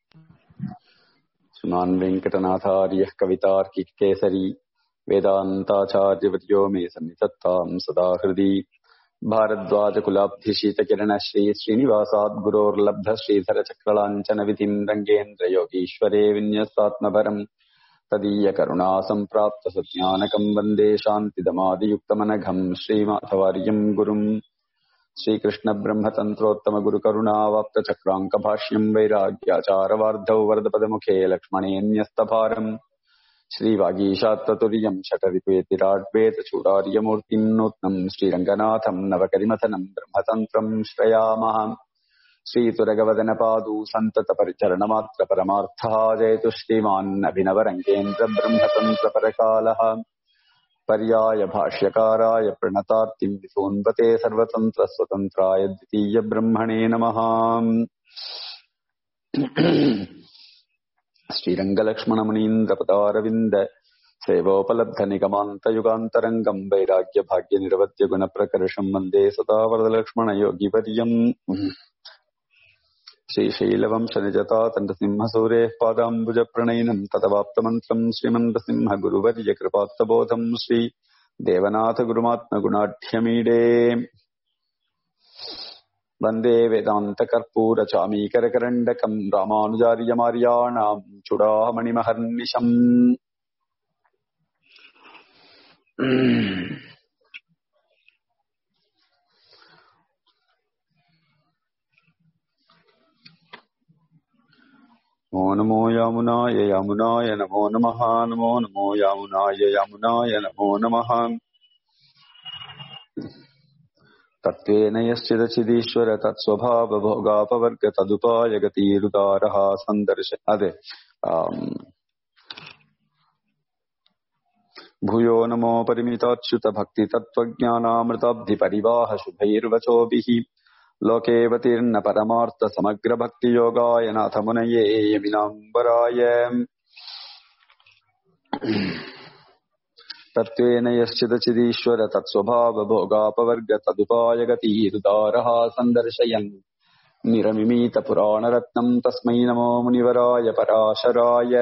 श्रीमान् वेङ्कटनाथार्यः कवितार्किकेसरी वेदान्ताचार्यवर्यो मे सन्निधत्ताम् सदा हृदि भारद्वाजकुलाब्धिशीतकिरणश्री श्रीनिवासात् गुरोर्लब्ध श्रीधरचक्रलाञ्छनविधिम् रङ्गेन्द्रयोगीश्वरे विन्यस्तात्मभरम् तदीयकरुणा सम्प्राप्त सज्ञानकम् वन्दे शान्तिदमादियुक्तमनघम् श्रीमाधवार्यम् गुरुम् श्रीकृष्णब्रह्मतन्त्रोत्तमगुरुकरुणावाप्तचक्राङ्कभाष्यम् वैराग्याचारवार्धौ वरदपदमुखे लक्ष्मणेऽन्यस्तभारम् श्रीवागीशात्ततुर्यम् शठरिपेतिराड्वेतचूडार्यमूर्तिम् नूत्नम् श्रीरङ्गनाथम् नवकरिमथनम् ब्रह्मतन्त्रम् श्रयामः श्रीतुरगवदनपादू सन्ततपरिचरणमात्रपरमार्थः जयतु श्रीमान् अभिनवरङ्गेन्द्रब्रह्मतन्त्रपरकालः पर्याय भाष्यकाराय प्रणतार्तिम् विसोन्वते सर्वतन्त्रस्वतन्त्राय द्वितीयब्रह्मणे नमः श्रीरङ्गलक्ष्मणमुनीन्द्रपदारविन्द सेवोपलब्धनिगमान्तयुगान्तरङ्गम् वैराग्यभाग्यनिरवद्यगुणप्रकर्षम् वन्दे सदा वरदलक्ष्मणयोगिवर्यम् श्रीशैलवंशनिजतातण्डसिंहसूरेः पादाम्बुजप्रणयिनम् ततवाप्तमन्त्रम् श्रीमन्तसिंह गुरुवर्यकृपात्तबोधम् श्री देवनाथगुरुमात्मगुणाढ्यमीडे वन्दे वेदान्तकर्पूरचामीकरकरण्डकम् रामानुजार्यमार्याणाम् चुडामणिमहर्निशम् नमो नमो यामुनाय यामुनाय नमो नमः नमो नमो यामुनाय यामुनाय नमो नमः तत्त्वेन यश्चिदचिदीश्वर तत्स्वभावभोगापवर्ग तदुपाय गतिरुदारः सन्दर्श अदे भूयो नमो परिमिताच्युत भक्तितत्त्वज्ञानामृताब्धिपरिवाह शुभैर्वचोभिः लोकेऽवतीर्न परमार्थ समग्र भक्तियोगाय नाथमुनये यमिनाम्बराय तत्त्वेन यश्चिदचिदीश्वर तत्स्वभावभोगापवर्ग तदुपाय गतिरुदारः सन्दर्शयन् निरमिमीतपुराणरत्नम् तस्मै नमो मुनिवराय पराशराय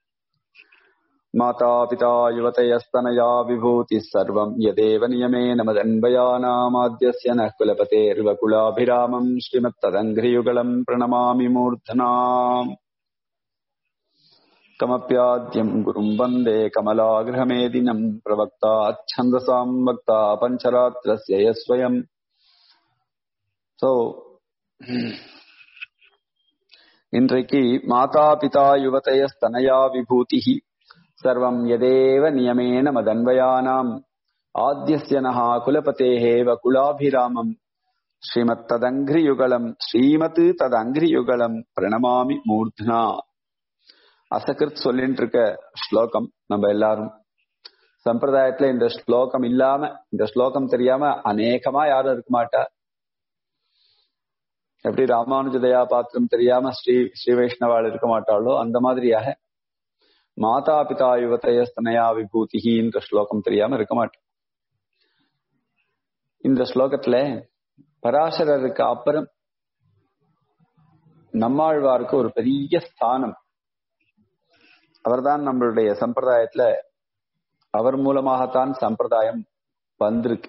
मातापिता युवतयस्तनया विभूतिः सर्वम् यदेव नियमेन मदन्वयानामाद्यस्य नः कुलपतेर्वकुलाभिरामम् श्रीमत्तदङ्घ्रियुगलम् प्रणमामि मूर्धना कमप्याद्यम् गुरुम् वन्दे कमलागृहमेदिनम् प्रवक्ता छन्दसाम् वक्ता पञ्चरात्रस्य यः स्वयम् சோ இன்றைக்கு மாதா பிதா யுவதய ஸ்தனயா விபூதிஹி सर्वम् यदेव नियमेन मदन्वयानाम् आद्यस्य नः कुलपतेः वकुलाभिरामम् ஸ்ரீமத்ததங்கிரியுகலம் ஸ்ரீமத் ததங்கிரியுகலம் பிரணமாமி மூர்த்னா அசகிருத் சொல்லிட்டு இருக்க ஸ்லோகம் நம்ம எல்லாரும் சம்பிரதாயத்துல இந்த ஸ்லோகம் இல்லாம இந்த ஸ்லோகம் தெரியாம அநேகமா யாரும் இருக்க மாட்டா எப்படி ராமானுஜதயா பாத்திரம் தெரியாம ஸ்ரீ ஸ்ரீ வைஷ்ணவாள் இருக்க மாட்டாளோ அந்த மாதிரியாக மாதா பிதா யுவதயஸ்தனயா விபூதிகின்ற ஸ்லோகம் தெரியாம இருக்க மாட்டேன் இந்த ஸ்லோகத்துல பராசரருக்கு அப்புறம் நம்மாழ்வாருக்கு ஒரு பெரிய ஸ்தானம் அவர்தான் நம்மளுடைய சம்பிரதாயத்துல அவர் மூலமாகத்தான் சம்பிரதாயம் வந்திருக்கு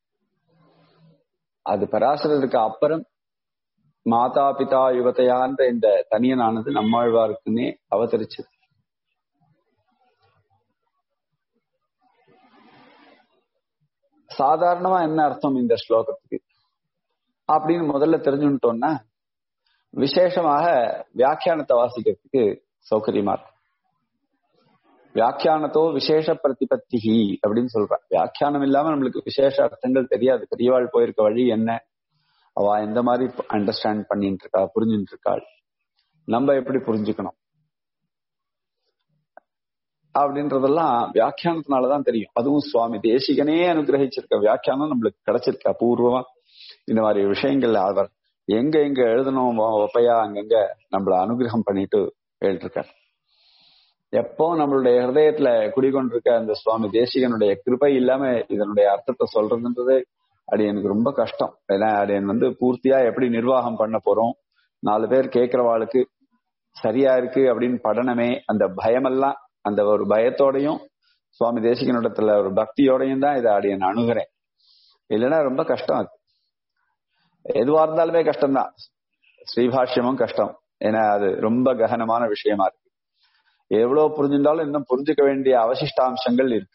அது பராசரருக்கு அப்புறம் மாதா பிதா யுவதையான்ற இந்த தனியனானது நம்மாழ்வாருக்குன்னே அவதரிச்சது சாதாரணமா என்ன அர்த்தம் இந்த ஸ்லோகத்துக்கு அப்படின்னு முதல்ல தெரிஞ்சுட்டோம்னா விசேஷமாக வியாக்கியானத்தை வாசிக்கிறதுக்கு சௌகரியமா இருக்கும் வியாக்கியானத்தோ விசேஷ பிரதிபத்தி அப்படின்னு சொல்ற வியாக்கியானம் இல்லாம நம்மளுக்கு விசேஷ அர்த்தங்கள் தெரியாது பெரியவாள் போயிருக்க வழி என்ன அவ எந்த மாதிரி அண்டர்ஸ்டாண்ட் பண்ணிட்டு இருக்கா புரிஞ்சுட்டு இருக்காள் நம்ம எப்படி புரிஞ்சுக்கணும் அப்படின்றதெல்லாம் வியாக்கியானத்தினாலதான் தெரியும் அதுவும் சுவாமி தேசிகனே அனுகிரகிச்சிருக்க வியாக்கியானம் நம்மளுக்கு கிடைச்சிருக்க அபூர்வமா இந்த மாதிரி விஷயங்கள்ல அவர் எங்க எங்க எழுதணும் ஒப்பையா அங்கங்க நம்மள அனுகிரகம் பண்ணிட்டு எழுதிருக்கார் எப்போ நம்மளுடைய ஹிருதயத்துல குடிகொண்டிருக்க அந்த சுவாமி தேசிகனுடைய கிருபை இல்லாம இதனுடைய அர்த்தத்தை சொல்றதுன்றது அது எனக்கு ரொம்ப கஷ்டம் ஏன்னா அது வந்து பூர்த்தியா எப்படி நிர்வாகம் பண்ண போறோம் நாலு பேர் கேட்கிறவாளுக்கு சரியா இருக்கு அப்படின்னு படனமே அந்த பயமெல்லாம் அந்த ஒரு பயத்தோடையும் சுவாமி தேசிகனிடத்துல ஒரு பக்தியோடையும் தான் இதை அடி நான் அணுகிறேன் இல்லைன்னா ரொம்ப கஷ்டம் அது எதுவா இருந்தாலுமே கஷ்டம்தான் ஸ்ரீபாஷ்யமும் கஷ்டம் ஏன்னா அது ரொம்ப ககனமான விஷயமா இருக்கு எவ்வளவு புரிஞ்சிருந்தாலும் இன்னும் புரிஞ்சுக்க வேண்டிய அவசிஷ்டாம்சங்கள் இருக்கு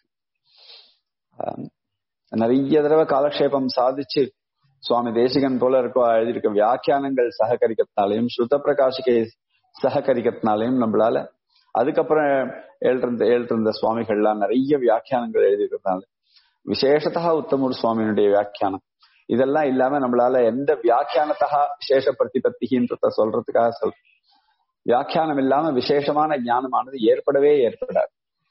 நிறைய தடவை காலக்ஷேபம் சாதிச்சு சுவாமி தேசிகன் போல இருக்கோ எழுதியிருக்க வியாக்கியானங்கள் சககரிக்கிறதுனாலையும் ஸ்ருத பிரகாஷிகை சககரிக்கிறதுனாலையும் நம்மளால அதுக்கப்புறம் எழுதிருந்த எழுதிருந்த சுவாமிகள்லாம் நிறைய வியாக்கியானங்கள் எழுதியிருக்கிறதுனால விசேஷத்தா உத்தமூர் சுவாமியினுடைய வியாக்கியானம் இதெல்லாம் இல்லாம நம்மளால எந்த வியாக்கியானத்தகா விசேஷ பிரதிபத்திகின்றத சொல்றதுக்காக சொல் வியாக்கியானம் இல்லாம விசேஷமான ஞானமானது ஏற்படவே ஏற்படாது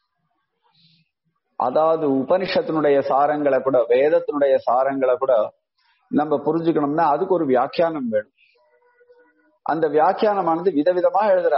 அதாவது உபனிஷத்தினுடைய சாரங்களை கூட வேதத்தினுடைய சாரங்களை கூட நம்ம புரிஞ்சுக்கணும்னா அதுக்கு ஒரு வியாக்கியானம் வேணும் அந்த வியாக்கியானமானது விதவிதமா எழுதுறா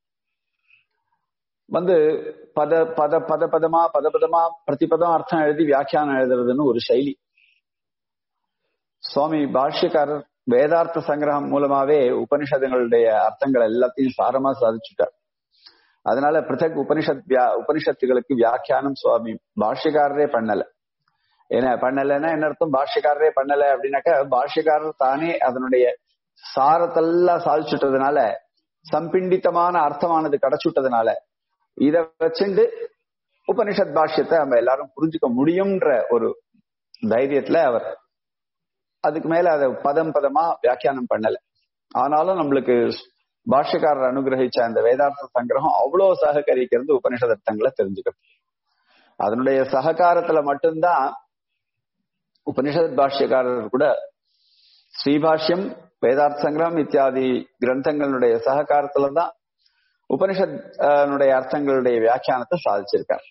வந்து பத பத பத பதமா பத பதமா பிரதிபதம் அர்த்தம் எழுதி வியாக்கியானம் எழுதுறதுன்னு ஒரு சைலி சுவாமி பாஷ்யக்காரர் வேதார்த்த சங்கிரகம் மூலமாவே உபனிஷதங்களுடைய அர்த்தங்கள் எல்லாத்தையும் சாரமா சாதிச்சுட்டார் அதனால பிரதக் உபனிஷத் உபனிஷத்துகளுக்கு வியாக்கியானம் சுவாமி பாஷ்யக்காரரே பண்ணல ஏன்னா பண்ணலைன்னா என்ன அர்த்தம் பாஷ்யக்காரரே பண்ணல அப்படின்னாக்கா பாஷ்யக்காரர் தானே அதனுடைய சாரத்தெல்லாம் சாதிச்சுட்டதுனால சம்பிண்டித்தமான அர்த்தமானது கிடைச்சுட்டதுனால இத வச்சுண்டு உபனிஷத் பாஷ்யத்தை நம்ம எல்லாரும் புரிஞ்சுக்க முடியும்ன்ற ஒரு தைரியத்துல அவர் அதுக்கு மேல அதை பதம் பதமா வியாக்கியானம் பண்ணல ஆனாலும் நம்மளுக்கு பாஷ்யக்காரர் அனுகிரகிச்ச அந்த வேதார்த்த சங்கிரகம் அவ்வளவு சககரிக்கிறது உபனிஷத் அர்த்தங்களை தெரிஞ்சுக்கிறது அதனுடைய சககாரத்துல மட்டும்தான் உபனிஷத் பாஷ்யக்காரர் கூட ஸ்ரீபாஷ்யம் வேதார்த்த சங்கிரகம் இத்தியாதி கிரந்தங்களுடைய சககாரத்துல தான் உபனிஷத் அர்த்தங்களுடைய வியாக்கியானத்தை சாதிச்சிருக்கார்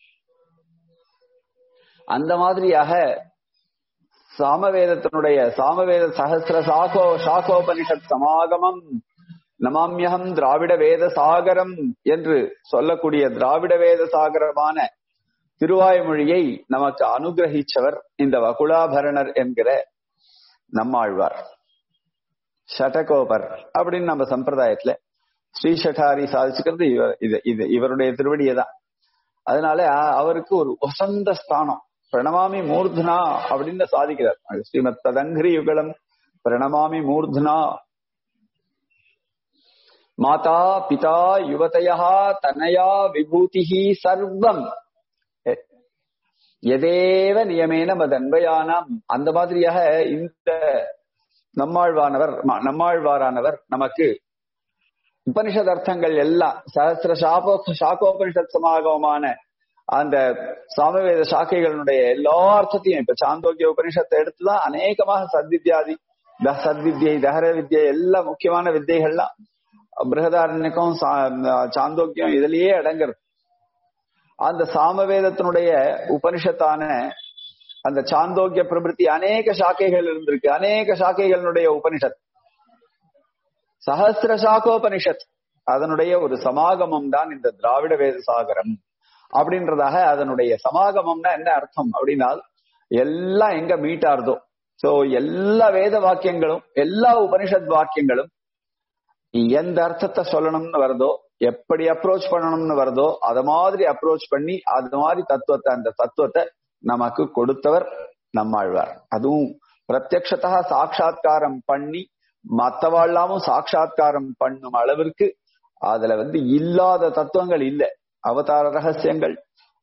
அந்த மாதிரியாக சாமவேதத்தினுடைய சாமவேத சகசிர சாகோ சாகோபனிஷத் சமாகமம் நமாமியகம் திராவிட வேத சாகரம் என்று சொல்லக்கூடிய திராவிட வேத சாகரமான திருவாய்மொழியை நமக்கு அனுகிரகிச்சவர் இந்த வகுலாபரணர் என்கிற நம்மாழ்வார் ஷடகோபர் அப்படின்னு நம்ம சம்பிரதாயத்துல ஸ்ரீ ஷட்டாரி சாதிச்சுக்கிறது இவர் இது இது இவருடைய திருவடியை தான் அதனால அவருக்கு ஒரு வசந்த ஸ்தானம் பிரணமாமி மூர்த்னா அப்படின்னு சாதிக்கிறார் ஸ்ரீமத் ததங்கிரி யுகலம் பிரணமாமி மூர்த்னா மாதா பிதா யுவதையா தனயா விபூதிஹி சர்வம் எதேவ நியமேன மதன்வயானாம் அந்த மாதிரியாக இந்த நம்மாழ்வானவர் நம்மாழ்வாரானவர் நமக்கு உபனிஷத் அர்த்தங்கள் எல்லாம் சஹசிர சாபோ சாக்கோபனிஷத் சமாகமான அந்த சாமவேத சாக்கைகளுடைய எல்லா அர்த்தத்தையும் இப்ப சாந்தோக்கிய உபனிஷத்தை எடுத்துதான் அநேகமாக சத்வித்யாதி சத்வித்யை தகர வித்யை எல்லா முக்கியமான வித்தைகள்லாம் பிருகதாரண்யக்கம் சாந்தோக்கியம் இதுலயே அடங்குறது அந்த சாமவேதத்தினுடைய உபனிஷத்தான அந்த சாந்தோக்கிய பிரபிருத்தி அநேக சாக்கைகள் இருந்திருக்கு அநேக சாக்கைகளுடைய உபனிஷத் சஹசிர சாக்கோபனிஷத் அதனுடைய ஒரு சமாகமம் தான் இந்த திராவிட வேத சாகரம் அப்படின்றதாக அதனுடைய சமாகமம்னா என்ன அர்த்தம் அப்படின்னா எல்லாம் எங்க மீட் ஆறுதோ சோ எல்லா வேத வாக்கியங்களும் எல்லா உபனிஷத் வாக்கியங்களும் எந்த அர்த்தத்தை சொல்லணும்னு வருதோ எப்படி அப்ரோச் பண்ணணும்னு வருதோ அத மாதிரி அப்ரோச் பண்ணி அது மாதிரி தத்துவத்தை அந்த தத்துவத்தை நமக்கு கொடுத்தவர் நம்மாழ்வார் அதுவும் பிரத்யக்ஷத்தா சாட்சா்காரம் பண்ணி மத்தவாழ்லாமும் சாட்சா்காரம் பண்ணும் அளவிற்கு அதுல வந்து இல்லாத தத்துவங்கள் இல்லை அவதார ரகசியங்கள்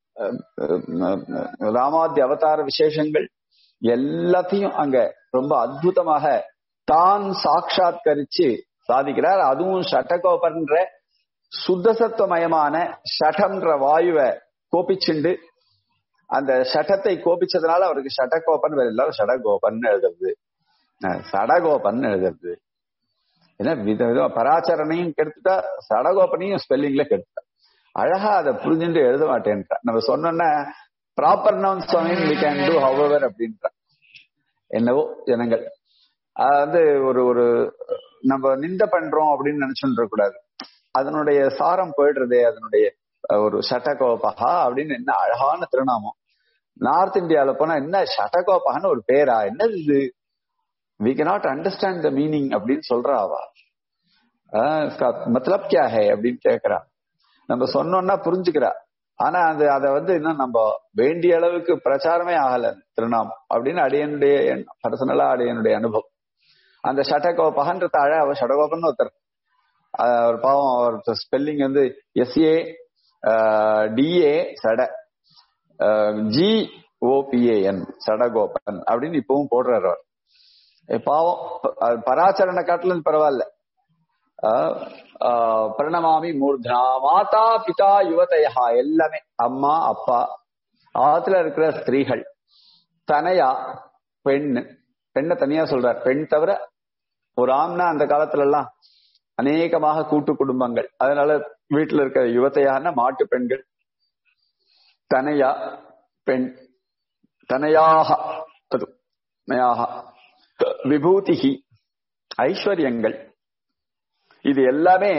ராமாதி அவதார விசேஷங்கள் எல்லாத்தையும் அங்க ரொம்ப அற்புதமாக தான் சாட்சாத்கரிச்சு சாதிக்கிறார் அதுவும் ஷட்டகோபன்ற சுத்தசத்துவமயமான ஷடம்ன்ற வாயுவை கோபிச்சுண்டு அந்த ஷட்டத்தை கோபிச்சதுனால அவருக்கு ஷடகோபன் எல்லாரும் ஷடகோபன் எழுதுறது சடகோபன் எழுதுறது ஏன்னா வித விதம் பராச்சரணையும் கெடுத்துட்டா சடகோபனையும் ஸ்பெல்லிங்ல கெடுத்துட்டா அழகா அதை புரிஞ்சுட்டு எழுத மாட்டேன்றா நம்ம சொன்னோன்னா ப்ராப்பர் நவுன் சுவாமி வி கேன் டூ ஹவர் அப்படின்றா என்னவோ ஜனங்கள் அது வந்து ஒரு ஒரு நம்ம நிந்த பண்றோம் அப்படின்னு நினைச்சுட்டு கூடாது அதனுடைய சாரம் போயிடுறதே அதனுடைய ஒரு ஷட்டகோபகா அப்படின்னு என்ன அழகான திருநாமம் நார்த் இந்தியால போனா என்ன ஷட்டகோபகான்னு ஒரு பேரா என்னது இது we cannot understand the meaning அப்படின்னு சொல்றா அவ மத்தலப் கியா ஹே அப்படின்னு கேக்குறா நம்ம சொன்னோம்னா புரிஞ்சுக்கிறா ஆனா அது அதை வந்து இன்னும் நம்ம வேண்டிய அளவுக்கு பிரச்சாரமே ஆகல திருநாம் அப்படின்னு அடியனுடைய பர்சனலா அடியனுடைய அனுபவம் அந்த ஷடகோபகன்ற அழ அவர் ஷடகோபன் ஒருத்தர் அவர் பாவம் அவர் ஸ்பெல்லிங் வந்து எஸ்ஏ டிஏ சட ஜி ஓபிஏஎன் சடகோபன் அப்படின்னு இப்பவும் போடுறாரு அவர் பாவம் பராச்சரண காட்டிலும் பரவாயில்ல பிரணமாமி மூர்தனா மாதா பிதா யுவதையா எல்லாமே அம்மா அப்பா ஆத்துல இருக்கிற ஸ்திரீகள் தனையா பெண் பெண்ணை தனியா சொல்றார் பெண் தவிர ஒரு ஆம்னா அந்த காலத்துல எல்லாம் அநேகமாக கூட்டு குடும்பங்கள் அதனால வீட்டுல இருக்கிற யுவத்தையான மாட்டு பெண்கள் தனையா பெண் தனையாக தனையாக விபூதிகி ஐஸ்வர்யங்கள் இது எல்லாமே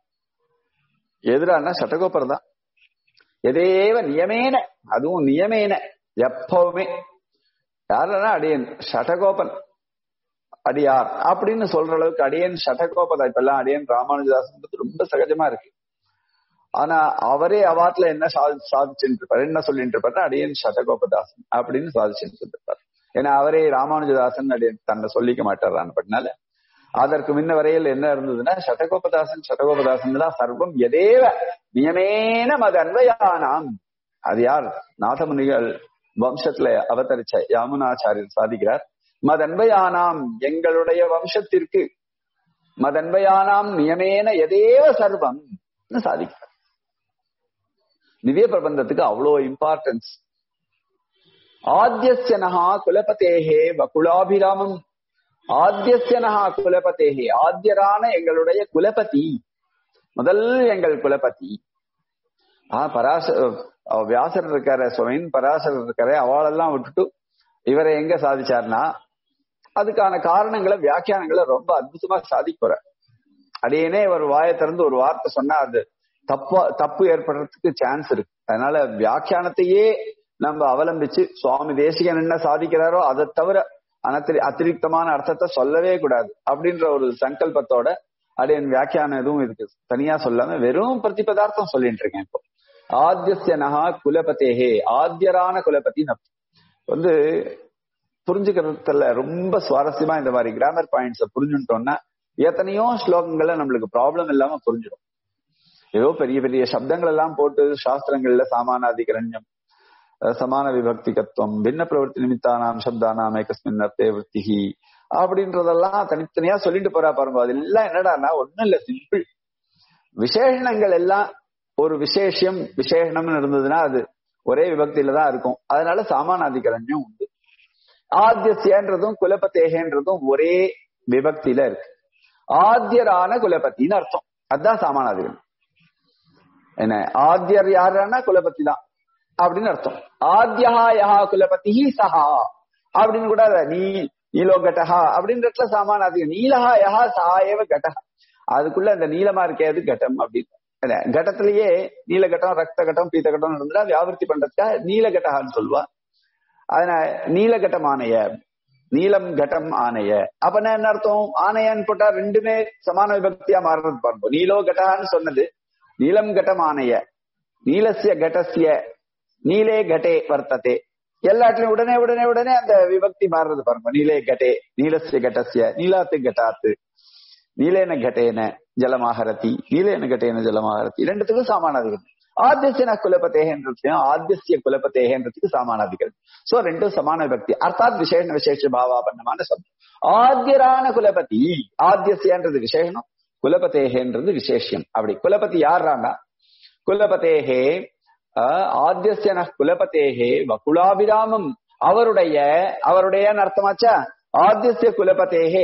எதிரான சட்டகோப்பர் தான் எதேவ நியமேன அதுவும் நியமேன எப்பவுமே யாருன்னா அடியன் சட்டகோபன் அடியார் அப்படின்னு சொல்ற அளவுக்கு அடியன் சட்டகோபதா இப்ப எல்லாம் அடியன் ராமானுஜதாசன் ரொம்ப சகஜமா இருக்கு ஆனா அவரே அவாட்ல என்ன சாதி சாதிச்சுட்டு இருப்பார் என்ன சொல்லிட்டு இருப்பாரு அடியன் சட்டகோபதாசன் அப்படின்னு சாதிச்சுட்டு இருப்பார் ஏன்னா அவரே ராமானுஜதாசன் அடியன் தன்னை சொல்லிக்க மாட்டாரான்னு அதற்கு முன்ன வரையில் என்ன இருந்ததுன்னா சட்டகோபதாசன் சட்டகோபதாசன் தான் சர்வம் எதேவ நியமேன மத அன்வயானாம் அது யார் நாதமுனிகள் வம்சத்துல அவதரிச்ச யாமுனாச்சாரியர் சாதிக்கிறார் மதன்பயானாம் எங்களுடைய வம்சத்திற்கு மதன்பயானாம் நியமேன எதேவ சர்வம் சாதிக்கிறார் திவ்ய பிரபந்தத்துக்கு அவ்வளோ இம்பார்ட்டன்ஸ் ஆத்தியஸ்யனஹா குலபதேகே வகுலாபிராமம் ஆத்தியஸ்யனஹா குலபதேகே ஆத்தியரான எங்களுடைய குலபதி முதல் எங்கள் குலபதி ஆஹ் பராச வியாசர் இருக்காரு சுவைன் பராசரர் இருக்காரு அவளெல்லாம் விட்டுட்டு இவரை எங்க சாதிச்சார்னா அதுக்கான காரணங்களை வியாக்கியானங்களை ரொம்ப அற்புதமா சாதிக்கிற அடையனே ஒரு வாயை திறந்து ஒரு வார்த்தை சொன்னா அது தப்பா தப்பு ஏற்படுறதுக்கு சான்ஸ் இருக்கு அதனால வியாக்கியானத்தையே நம்ம அவலம்பிச்சு சுவாமி தேசிகன் என்ன சாதிக்கிறாரோ அதை தவிர அனத்திரி அத்திரிக்தமான அர்த்தத்தை சொல்லவே கூடாது அப்படின்ற ஒரு சங்கல்பத்தோட அடையன் வியாக்கியானம் எதுவும் இருக்கு தனியா சொல்லாம வெறும் பிரதிபதார்த்தம் சொல்லிட்டு இருக்கேன் இப்போ ஆத்தியஸ்யனஹா குலபதேகே ஆத்தியரான குலபதி வந்து புரிஞ்சுக்கிறதுல ரொம்ப சுவாரஸ்யமா இந்த மாதிரி கிராமர் பாயிண்ட்ஸ புரிஞ்சுட்டோம்னா எத்தனையோ ஸ்லோகங்களை நம்மளுக்கு ப்ராப்ளம் இல்லாம புரிஞ்சிடும் ஏதோ பெரிய பெரிய சப்தங்கள் எல்லாம் போட்டு சாஸ்திரங்கள்ல சாமானாதிகரண்யம் சமான விபக்திகத்துவம் பின்ன பிரவர்த்தி நிமித்தானாம் சப்தானாம் ஏகஸ்மின் அர்த்தே விற்த்திகி அப்படின்றதெல்லாம் தனித்தனியா சொல்லிட்டு போறா பாருங்க அதெல்லாம் என்னடான்னா ஒண்ணும் இல்ல சிம்பிள் விசேஷணங்கள் எல்லாம் ஒரு விசேஷம் விசேஷணம்னு இருந்ததுன்னா அது ஒரே விபக்தியில தான் இருக்கும் அதனால சாமானாதிகரண்யம் உண்டு ஆத்தியசியன்றதும் குலபத்தேகன்றதும் ஒரே விபக்தியில இருக்கு ஆத்தியரான குலபத்தின்னு அர்த்தம் அதுதான் சாமானாதிகரன் என்ன ஆத்தியர் யாருன்னா குலபத்தி தான் அப்படின்னு அர்த்தம் ஆத்தியா யஹா குலபதி சஹா அப்படின்னு கூட நீ நீலோ கட்டஹா அப்படின்றதுல சாமானாதிகம் நீலஹா யஹா சஹா ஏவ கட்டஹா அதுக்குள்ள அந்த நீளமா இருக்கேது கட்டம் அப்படின்னு கட்டத்திலேயே நீலகட்டம் ரத்த கட்டம் பீத்த கட்டம் இருந்தா வியாபர்த்தி பண்றதுக்காக நீலகட்டகான்னு சொல்லுவா அதனால நீலகட்டம் ஆணைய நீலம் கட்டம் ஆணைய அப்ப என்ன அர்த்தம் ஆணையன்னு போட்டா ரெண்டுமே சமான விபக்தியா மாறுறது பார்ப்போம் நீலோ கட்டகான்னு சொன்னது நீலம் கட்டம் ஆணைய நீலசிய கட்டசிய நீலே கட்டே வர்த்ததே எல்லாத்துலயும் உடனே உடனே உடனே அந்த விபக்தி மாறுறது பாருங்க நீலே கட்டே நீலசிய கட்டசிய நீலாத்து கட்டாத்து நீலேன கட்டேன ஜலமாகரதி நீலேன கட்டேன ஜலமாகரதி ரெண்டுத்துக்கும் சாமானாதிகள் ஆத்தியசிய குலபத்தேகன்றதுக்கும் ஆத்தியசிய குலபத்தேகன்றதுக்கு சாமானாதிகள் சோ ரெண்டும் சமான விபக்தி அர்த்தாத் விசேஷ விசேஷ பாவாபன்னமான சப்தம் ஆத்தியரான குலபதி ஆத்தியசியன்றது விசேஷனம் குலபத்தேகன்றது விசேஷம் அப்படி குலபதி யாராண்டா குலபத்தேகே ஆத்தியசியன குலபத்தேகே வகுலாபிராமம் அவருடைய அவருடைய அர்த்தமாச்சா ஆத்தியசிய குலபத்தேகே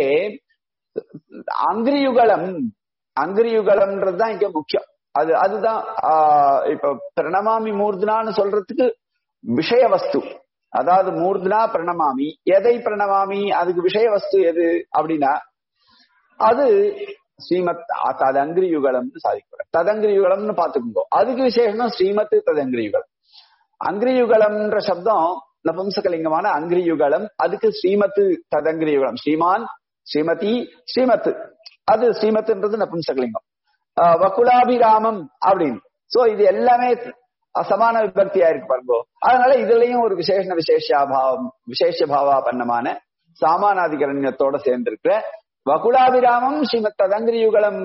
அங்கிரியுகலம் அங்கிரியுகலம்ன்றது தான் இங்க முக்கியம் அது அதுதான் இப்ப பிரணமாமி மூர்தனான்னு சொல்றதுக்கு விஷய வஸ்து அதாவது மூர்தனா பிரணமாமி எதை பிரணமாமி அதுக்கு விஷய வஸ்து எது அப்படின்னா அது ஸ்ரீமத் ததங்கிரியுகலம்னு சாதிக்கிறார் ததங்கிரியுகலம்னு பாத்துக்கோங்க அதுக்கு விசேஷம் ஸ்ரீமத் ததங்கிரியுகலம் அங்கிரியுகலம்ன்ற சப்தம் நபம்சகலிங்கமான அங்கிரியுகலம் அதுக்கு ஸ்ரீமத்து ததங்கிரியுகலம் ஸ்ரீமான் ஸ்ரீமதி ஸ்ரீமத் அது ஸ்ரீமத்ன்றது நபும்சகலிங்கம் ஆஹ் வக்குலாபிராமம் அப்படின்னு சோ இது எல்லாமே சமான விபக்தியா இருக்கு பாருங்க அதனால இதுலயும் ஒரு விசேஷ விசேஷாபாவம் விசேஷ பாவாபன்னமான சாமானாதிகரண்யத்தோட சேர்ந்திருக்கிற வகுலாபிராமம் ஸ்ரீமத் ததங்கிரியுகலம்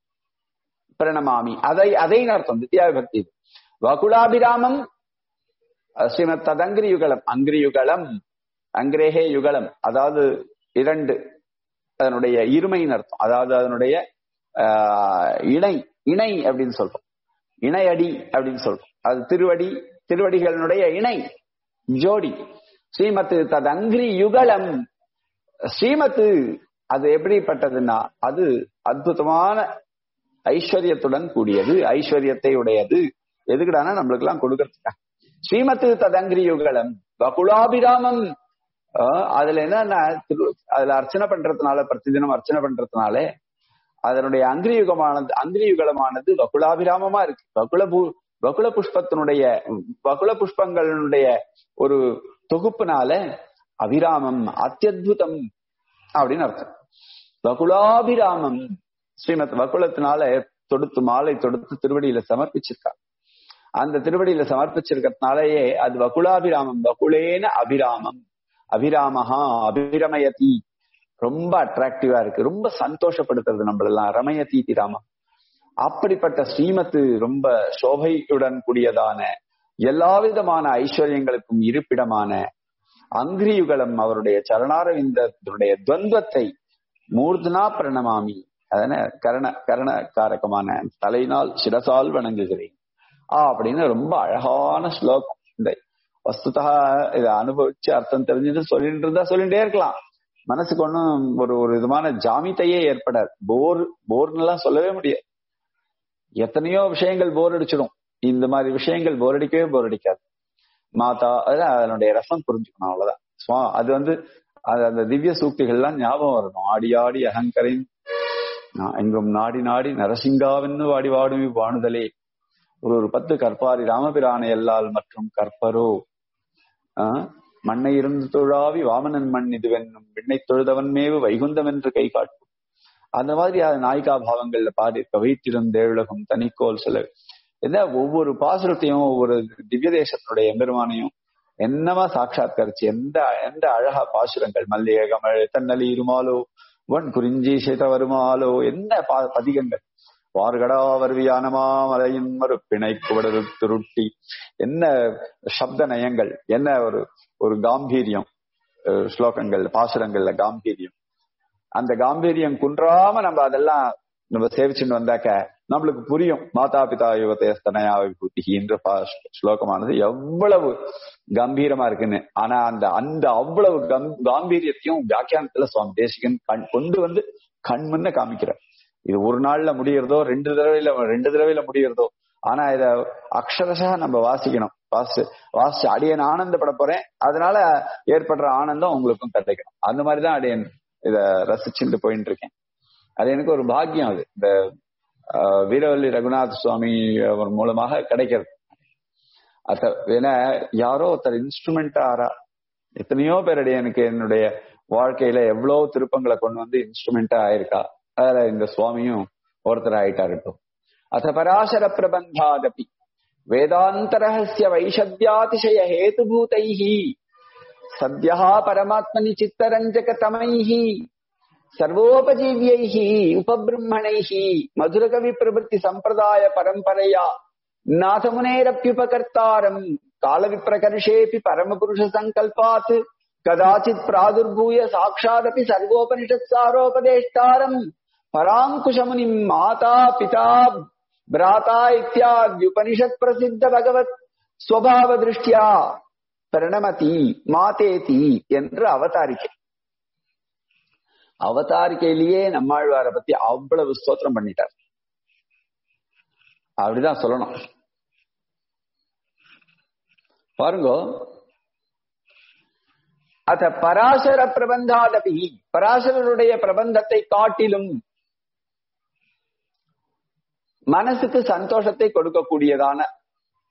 பிரணமாமி அதை அதை அர்த்தம் தித்யா விபக்தி இது. வகுலாபிராமம் அஹ், ஸ்ரீமத் ததங்கிரி யுகலம் அங்கிரி யுகலம் அங்கிரேகே யுகலம் அதாவது இரண்டு அதனுடைய இருமையின் அர்த்தம் அதாவது அதனுடைய ஆஹ், இணை இணை அப்படின்னு சொல்றோம் இணையடி அப்படின்னு சொல்றோம் அது திருவடி திருவடிகளினுடைய இணை ஜோடி ஸ்ரீமத் ததங்கிரி யுகலம் ஸ்ரீமத்து அது எப்படிப்பட்டதுன்னா அது அற்புதமான ஐஸ்வர்யத்துடன் கூடியது ஐஸ்வர்யத்தை உடையது எதுக்குடானா நம்மளுக்கு எல்லாம் கொடுக்கறதுக்கா ஸ்ரீமத்து ததங்கிரி யுகலம் வகுலாபிராமம் ஆஹ் அதுல என்னன்னா திரு- அதுல அர்ச்சனை பண்றதுனால பிரதிதினம் அர்ச்சனை பண்றதுனால அதனுடைய அங்கிரியுகமானது அங்கிரியுகலமானது வகுலாபிராமமா இருக்கு வகுல பூ- வகுல புஷ்பத்தினுடைய வகுல புஷ்பங்களுடைய ஒரு தொகுப்புனால அபிராமம் அத்தியுதம் அப்படின்னு அர்த்தம் வகுலாபிராமம் ஸ்ரீமத் வகுலத்தினால தொடுத்து மாலை தொடுத்து திருவடியில சமர்ப்பிச்சிருக்கா அந்த திருவடியில சமர்ப்பிச்சிருக்கிறதுனாலயே அது வகுலாபிராமம் வகுலேன அபிராமம் அபிராமஹா அபிரமயதி ரொம்ப அட்ராக்டிவா இருக்கு ரொம்ப சந்தோஷப்படுத்துறது நம்மளெல்லாம் ரமயதி ராமம் அப்படிப்பட்ட ஸ்ரீமத்து ரொம்ப சோபையுடன் கூடியதான எல்லா விதமான ஐஸ்வர்யங்களுக்கும் இருப்பிடமான அங்கிரியுகலம் அவருடைய சரணாரவிந்தனுடைய துவந்தத்தை மூர்தனா பிரணமாமி அதன கரண கரண காரகமான தலையினால் சிரசால் வணங்குகிறேன் ஆ அப்படின்னு ரொம்ப அழகான ஸ்லோகம் இந்த வஸ்துதா இதை அனுபவிச்சு அர்த்தம் தெரிஞ்சுட்டு சொல்லிட்டு இருந்தா சொல்லிட்டே இருக்கலாம் மனசுக்கு ஒன்றும் ஒரு ஒரு விதமான ஜாமித்தையே ஏற்படாது போர் போர்னு எல்லாம் சொல்லவே முடியாது எத்தனையோ விஷயங்கள் போர் அடிச்சிடும் இந்த மாதிரி விஷயங்கள் போர் அடிக்கவே போர் அடிக்காது மாதா அதெல்லாம் அதனுடைய ரசம் புரிஞ்சுக்கணும் அவ்வளவுதான் சுவா அது வந்து அது அந்த திவ்ய சூக்திகள்லாம் ஞாபகம் வரணும் ஆடி ஆடி அகங்கரின் நான் எங்கும் நாடி நாடி நரசிங்காவென்னு வாடி வாடும் வாணுதலே ஒரு ஒரு பத்து கற்பாரி ராமபிரானை எல்லால் மற்றும் கற்பரோ ஆஹ் மண்ணை இருந்து தொழாவி வாமனன் மண் இதுவென்னும் விண்ணை தொழுதவன் மேவு வைகுந்தம் என்று கை காட்டும் அந்த மாதிரி அது நாயிகா பாவங்கள்ல பாடியிருக்க வீட்டிருந்தேழுலகம் தனிக்கோல் சில என்ன ஒவ்வொரு பாசுரத்தையும் ஒவ்வொரு திவ்ய தேசத்தினுடைய எம்பெருமானையும் என்னவா சாட்சாத்கரிச்சு எந்த எந்த அழகா பாசுரங்கள் மல்லிகை கமழ் தன்னலி இருமாலோ வன் குறிஞ்சி சேத வருமாலோ என்ன பா- பதிகங்கள் வார்கடா வருவியானமா மலையின் மறுப்பிணை குவடரு திருட்டி என்ன சப்த நயங்கள் என்ன ஒரு ஒரு காம்பீரியம் அஹ் ஸ்லோகங்கள் பாசுரங்கள்ல காம்பீரியம் அந்த காம்பீரியம் குன்றாம நம்ம அதெல்லாம் நம்ம சேவிச்சுட்டு வந்தாக்க நம்மளுக்கு புரியும் மாதா பிதா யுவதேஸ்தனயா விபூதி என்ற பா- ஸ்லோகமானது எவ்வளவு கம்பீரமா இருக்குன்னு ஆனா அந்த அந்த அவ்வளவு கம்- காம்பீரியத்தையும் வியாக்கியானத்துல சுவாமி தேசிகன் கண் கொண்டு வந்து கண் முன்ன காமிக்கிறார் இது ஒரு நாள்ல முடியறதோ ரெண்டு தடவையில ரெண்டு தடவையில முடியறதோ ஆனா இத அக்ஷரசா நம்ம வாசிக்கணும் வாசி வாசி அடியன் ஆனந்தப்பட போறேன் அதனால ஏற்படுற ஆனந்தம் உங்களுக்கும் கிடைக்கணும் அந்த மாதிரிதான் அடியன் இத ரசிச்சுட்டு போயிட்டு இருக்கேன் அது எனக்கு ஒரு பாக்கியம் அது இந்த ஆஹ், வீரவல்லி ரகுநாத் சுவாமி அவர் மூலமாக கிடைக்கிறது அத ஏன்னா யாரோ ஒருத்தர் இன்ஸ்ட்ருமெண்டா ஆறா எத்தனையோ பேருடைய எனக்கு என்னுடைய வாழ்க்கையில எவ்வளவு திருப்பங்களை கொண்டு வந்து இன்ஸ்ட்ருமெண்டா ஆயிருக்கா அதுல இந்த சுவாமியும் ஒருத்தர் ஆயிட்டாரு இப்போ அத பராசர பிரபந்தாதபி வேதாந்த ரகசிய வைஷத்யாதிசய ஹேதுபூதைஹி சத்யா பரமாத்மனி சித்தரஞ்சக தமைஹி சர்வோபஜீவியைஹி உபபிரம்மணைஹி மதுரகவி பிரபத்தி சம்பிரதாய பரம்பரையா நாதமுனேரப்யுபகர்த்தாரம் காலவிப்ரகர்ஷேபி பரமபுருஷ சங்கல்பாத் கதாச்சித் பிராதுர்பூய சாட்சாதபி சர்வோபனிஷத்சாரோபதேஷ்டாரம் பராங்குஷமுனிம் மாதா பிதா பிராதா இத்தியாத்யுபனிஷத் பிரசித்த பகவத் ஸ்வபாவ திருஷ்டியா பிரணமதி மாதேதி என்று அவதாரிக்கை அவதாரிக்கையிலேயே நம்மாழ்வார பத்தி அவ்வளவு ஸ்தோத்திரம் பண்ணிட்டார் அப்படிதான் சொல்லணும் பாருங்க அத பராசர பிரபந்தாதபி பராசரருடைய பிரபந்தத்தை காட்டிலும் மனசுக்கு சந்தோஷத்தை கொடுக்கக்கூடியதான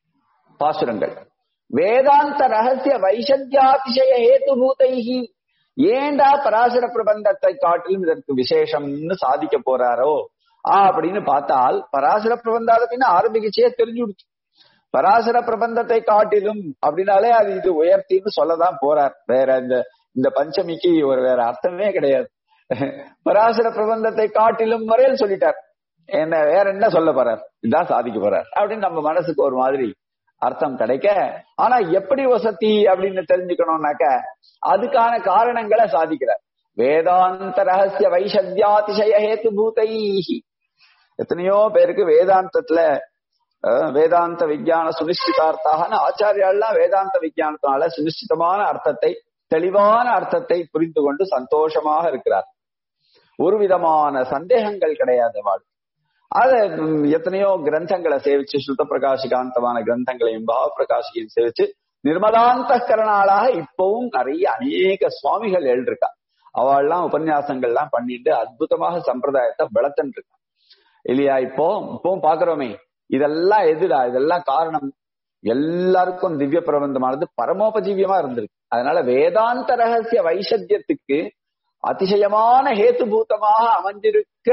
பாசுரங்கள் வேதாந்த ரகசிய வைசத்தியாதிசய ஹேதுபூதைகி ஏண்டா பராசர பிரபந்தத்தை காட்டிலும் இதற்கு விசேஷம்னு சாதிக்க போறாரோ ஆ அப்படின்னு பார்த்தால் பராசர பிரபந்தாதத்தின்னு ஆரம்பிக்கச்சே தெரிஞ்சு விடுச்சு பராசர பிரபந்தத்தை காட்டிலும் அப்படின்னாலே அது இது உயர்த்தின்னு சொல்லதான் போறார் வேற இந்த இந்த பஞ்சமிக்கு ஒரு வேற அர்த்தமே கிடையாது பராசர பிரபந்தத்தை காட்டிலும் வரையில் சொல்லிட்டார் என்ன வேற என்ன சொல்ல போறார் இதான் சாதிக்க போறார் அப்படின்னு நம்ம மனசுக்கு ஒரு மாதிரி அர்த்தம் கிடைக்க ஆனா எப்படி வசதி அப்படின்னு தெரிஞ்சுக்கணும்னாக்க அதுக்கான காரணங்களை சாதிக்கிறார் வேதாந்த ரகசிய வைஷத்தியாதிசய ஹேத்து பூதை எத்தனையோ பேருக்கு வேதாந்தத்துல வேதாந்த விஜயான சுனிஷ்டிதார்த்தாகனு ஆச்சாரியாலாம் வேதாந்த விஜயானத்தினால சுனிஷ்டிதமான அர்த்தத்தை தெளிவான அர்த்தத்தை புரிந்து கொண்டு சந்தோஷமாக இருக்கிறார் ஒரு விதமான சந்தேகங்கள் கிடையாது வாழ் அத எத்தனையோ கிரந்தங்களை சேவிச்சு சுத்த பிரகாசிகாந்தமான கிரந்தங்களையும் பாவ பிரகாசிகையும் சேவிச்சு நிர்மலாந்த கரணாளாக இப்பவும் நிறைய அநேக சுவாமிகள் எழுதிருக்கா அவள்லாம் உபன்யாசங்கள்லாம் பண்ணிட்டு அற்புதமாக சம்பிரதாயத்தை வளர்த்துட்டு இருக்கா இல்லையா இப்போ இப்பவும் பாக்குறோமே இதெல்லாம் எதுடா இதெல்லாம் காரணம் எல்லாருக்கும் திவ்ய பிரபந்தமானது பரமோபஜீவியமா இருந்திருக்கு அதனால வேதாந்த ரகசிய வைஷத்தியத்துக்கு அதிசயமான ஹேத்துபூதமாக அமைஞ்சிருக்கிற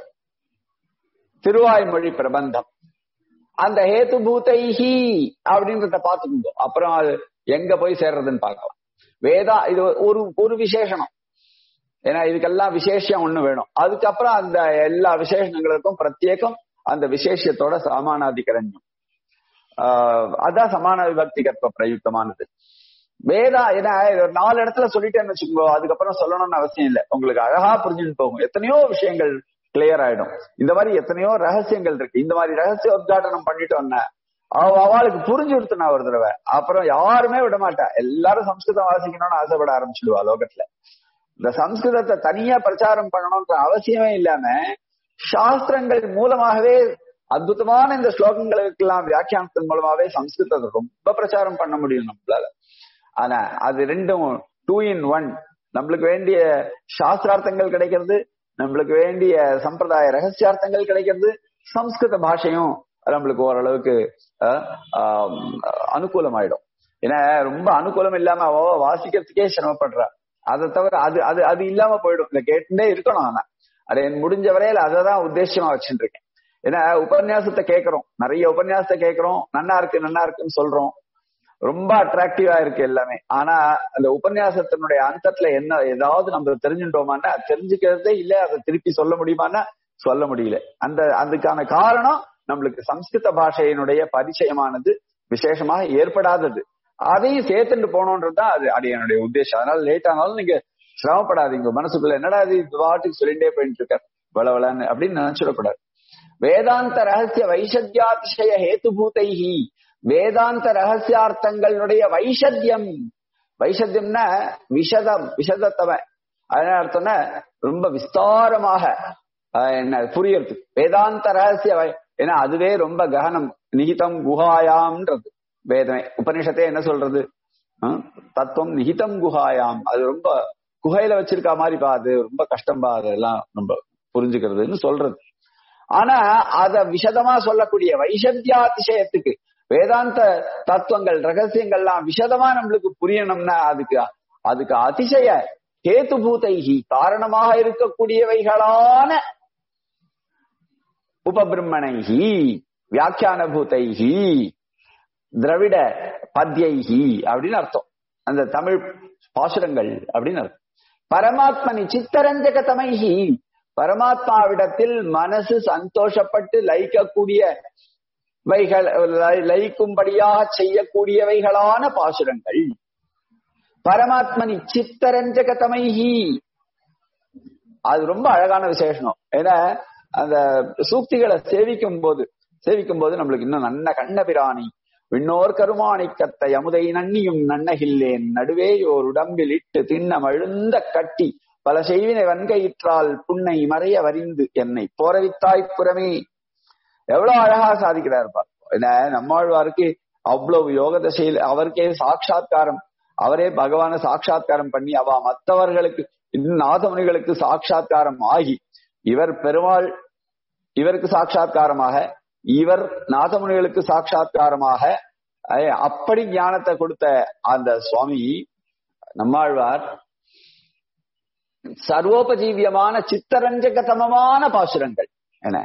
திருவாய்மொழி பிரபந்தம் அந்த ஹேத்துபூதைஹி அப்படின்றத பாத்துக்கோங்க அப்புறம் அது எங்க போய் சேர்றதுன்னு பார்க்கலாம் வேதா இது ஒரு ஒரு விசேஷனம் ஏன்னா இதுக்கெல்லாம் விசேஷம் ஒண்ணு வேணும் அதுக்கப்புறம் அந்த எல்லா விசேஷங்களுக்கும் பிரத்யேகம் அந்த விசேஷத்தோட சமானாதிகரண்யம் ஆஹ் அதான் சமான விபக்தி கற்ப பிரயுக்தமானது வேதா ஏன்னா ஒரு நாலு இடத்துல சொல்லிட்டேன்னு வச்சுக்கோ அதுக்கப்புறம் சொல்லணும்னு அவசியம் இல்லை உங்களுக்கு அழகா புரிஞ்சுட்டு போகும் எத்தனையோ விஷயங்கள் கிளியர் ஆயிடும் இந்த மாதிரி எத்தனையோ ரகசியங்கள் இருக்கு இந்த மாதிரி ரகசிய உத்காட்டனம் பண்ணிட்டோம்னா அவ அவளுக்கு புரிஞ்சு கொடுத்தனா ஒரு தடவை அப்புறம் யாருமே விட மாட்டா எல்லாரும் சம்ஸ்கிருதம் வாசிக்கணும்னு ஆசைப்பட ஆரம்பிச்சிடுவா லோகத்துல இந்த சம்ஸ்கிருதத்தை தனியா பிரச்சாரம் பண்ணணும்ன்ற அவசியமே இல்லாம சாஸ்திரங்கள் மூலமாகவே அற்புதமான இந்த ஸ்லோகங்களுக்கெல்லாம் வியாக்கியானத்தின் மூலமாவே சம்ஸ்கிருதத்தை ரொம்ப பிரச்சாரம் பண்ண முடியும் நம்மளால ஆனா அது ரெண்டும் டூ இன் ஒன் நம்மளுக்கு வேண்டிய சாஸ்திரார்த்தங்கள் கிடைக்கிறது நம்மளுக்கு வேண்டிய சம்பிரதாய ரகசியார்த்தங்கள் கிடைக்கிறது சம்ஸ்கிருத பாஷையும் நம்மளுக்கு ஓரளவுக்கு அனுகூலமாயிடும் ஏன்னா ரொம்ப அனுகூலம் இல்லாம அவ வாசிக்கிறதுக்கே சிரமப்படுறா அதை தவிர அது அது அது இல்லாம போயிடும் இதை கேட்டுட்டே இருக்கணும் ஆனா அது முடிஞ்ச வரையில அதை தான் உத்தேசமா வச்சுட்டு இருக்கேன் ஏன்னா உபன்யாசத்தை கேட்கறோம் நிறைய உபன்யாசத்தை கேட்கறோம் நன்னா இருக்கு நன்னா இருக்குன்னு சொல்றோம் ரொம்ப அட்ராக்டிவா இருக்கு எல்லாமே ஆனா அந்த உபன்யாசத்தினுடைய அந்தத்துல என்ன ஏதாவது நம்ம தெரிஞ்சுட்டோமான்னா தெரிஞ்சுக்கிறதே இல்ல அதை திருப்பி சொல்ல முடியுமான்னா சொல்ல முடியல அந்த அதுக்கான காரணம் நம்மளுக்கு சம்ஸ்கிருத பாஷையினுடைய பரிச்சயமானது விசேஷமாக ஏற்படாதது அதையும் சேர்த்துட்டு போனோன்றதுதான் அது அது என்னுடைய உத்தேசம் அதனால லேட் ஆனாலும் நீங்க சிரமப்படாதீங்க மனசுக்குள்ள என்னடா இது வாட்டுக்கு சொல்லிட்டே போயிட்டு இருக்க வளவளன்னு அப்படின்னு நினைச்சிடக்கூடாது வேதாந்த ரகசிய வைஷத்தியாதிசய ஹேத்துபூதைஹி வேதாந்த ரகசியார்த்தங்களுடைய வைஷத்தியம் வைஷத்தியம்னா விஷதம் விஷதத்தவ அதனால அர்த்தம்னா ரொம்ப விஸ்தாரமாக என்ன புரியறது வேதாந்த ரகசிய ஏன்னா அதுவே ரொம்ப ககனம் நிகிதம் குஹாயாம்ன்றது வேதமே உபனிஷத்தே என்ன சொல்றது தத்துவம் நிகிதம் குஹாயாம் அது ரொம்ப குகையில வச்சிருக்க மாதிரி பா அது ரொம்ப கஷ்டம் பா அதெல்லாம் ரொம்ப புரிஞ்சுக்கிறதுன்னு சொல்றது ஆனா அத விஷதமா சொல்லக்கூடிய வைஷத்தியாதிசயத்துக்கு வேதாந்த தத்துவங்கள் ரகசியங்கள்லாம் விஷதமா நம்மளுக்கு புரியணும்னா அதுக்கு அதுக்கு அதிசய கேத்துபூதைகி காரணமாக இருக்கக்கூடியவைகளான உபபிரம்மணைகி வியாக்கியான பூதைகி திரவிட பத்யைகி அப்படின்னு அர்த்தம் அந்த தமிழ் பாசுரங்கள் அப்படின்னு அர்த்தம் பரமாத்மனி சித்தரஞ்சக தமைகி பரமாத்மாவிடத்தில் மனசு சந்தோஷப்பட்டு லயிக்கக்கூடிய வைகள் லயிக்கும்படியாக செய்யக்கூடியவைகளான பாசுரங்கள் பரமாத்மனி சித்தரஞ்சக தமைகி அது ரொம்ப அழகான விசேஷம் ஏன்னா அந்த சூக்திகளை சேவிக்கும் போது சேவிக்கும் போது நம்மளுக்கு இன்னும் நன்ன கண்ணபிராணி விண்ணோர் கருமானை கத்தை அமுதை நன்னியும் நன்னகில்லேன் நடுவே ஓர் உடம்பில் இட்டு திண்ணம் அழுந்த கட்டி பல செய்வினை வன்கையிற்றால் புன்னை மறைய வரிந்து என்னை போரவித்தாய் புறமே எவ்வளவு அழகா சாதிக்கிறார் என்ன நம்மாழ்வாருக்கு அவ்வளவு யோக தசையில் அவருக்கே சாட்சா்காரம் அவரே பகவான சாட்சா்காரம் பண்ணி அவ மற்றவர்களுக்கு நாதமுனிகளுக்கு சாட்சா்காரம் ஆகி இவர் பெருமாள் இவருக்கு சாட்சா்காரமாக இவர் நாதமுனிகளுக்கு சாட்சா்காரமாக அப்படி ஞானத்தை கொடுத்த அந்த சுவாமி நம்மாழ்வார் சர்வோபஜீவியமான சித்தரஞ்சகதமமான பாசுரங்கள் என்ன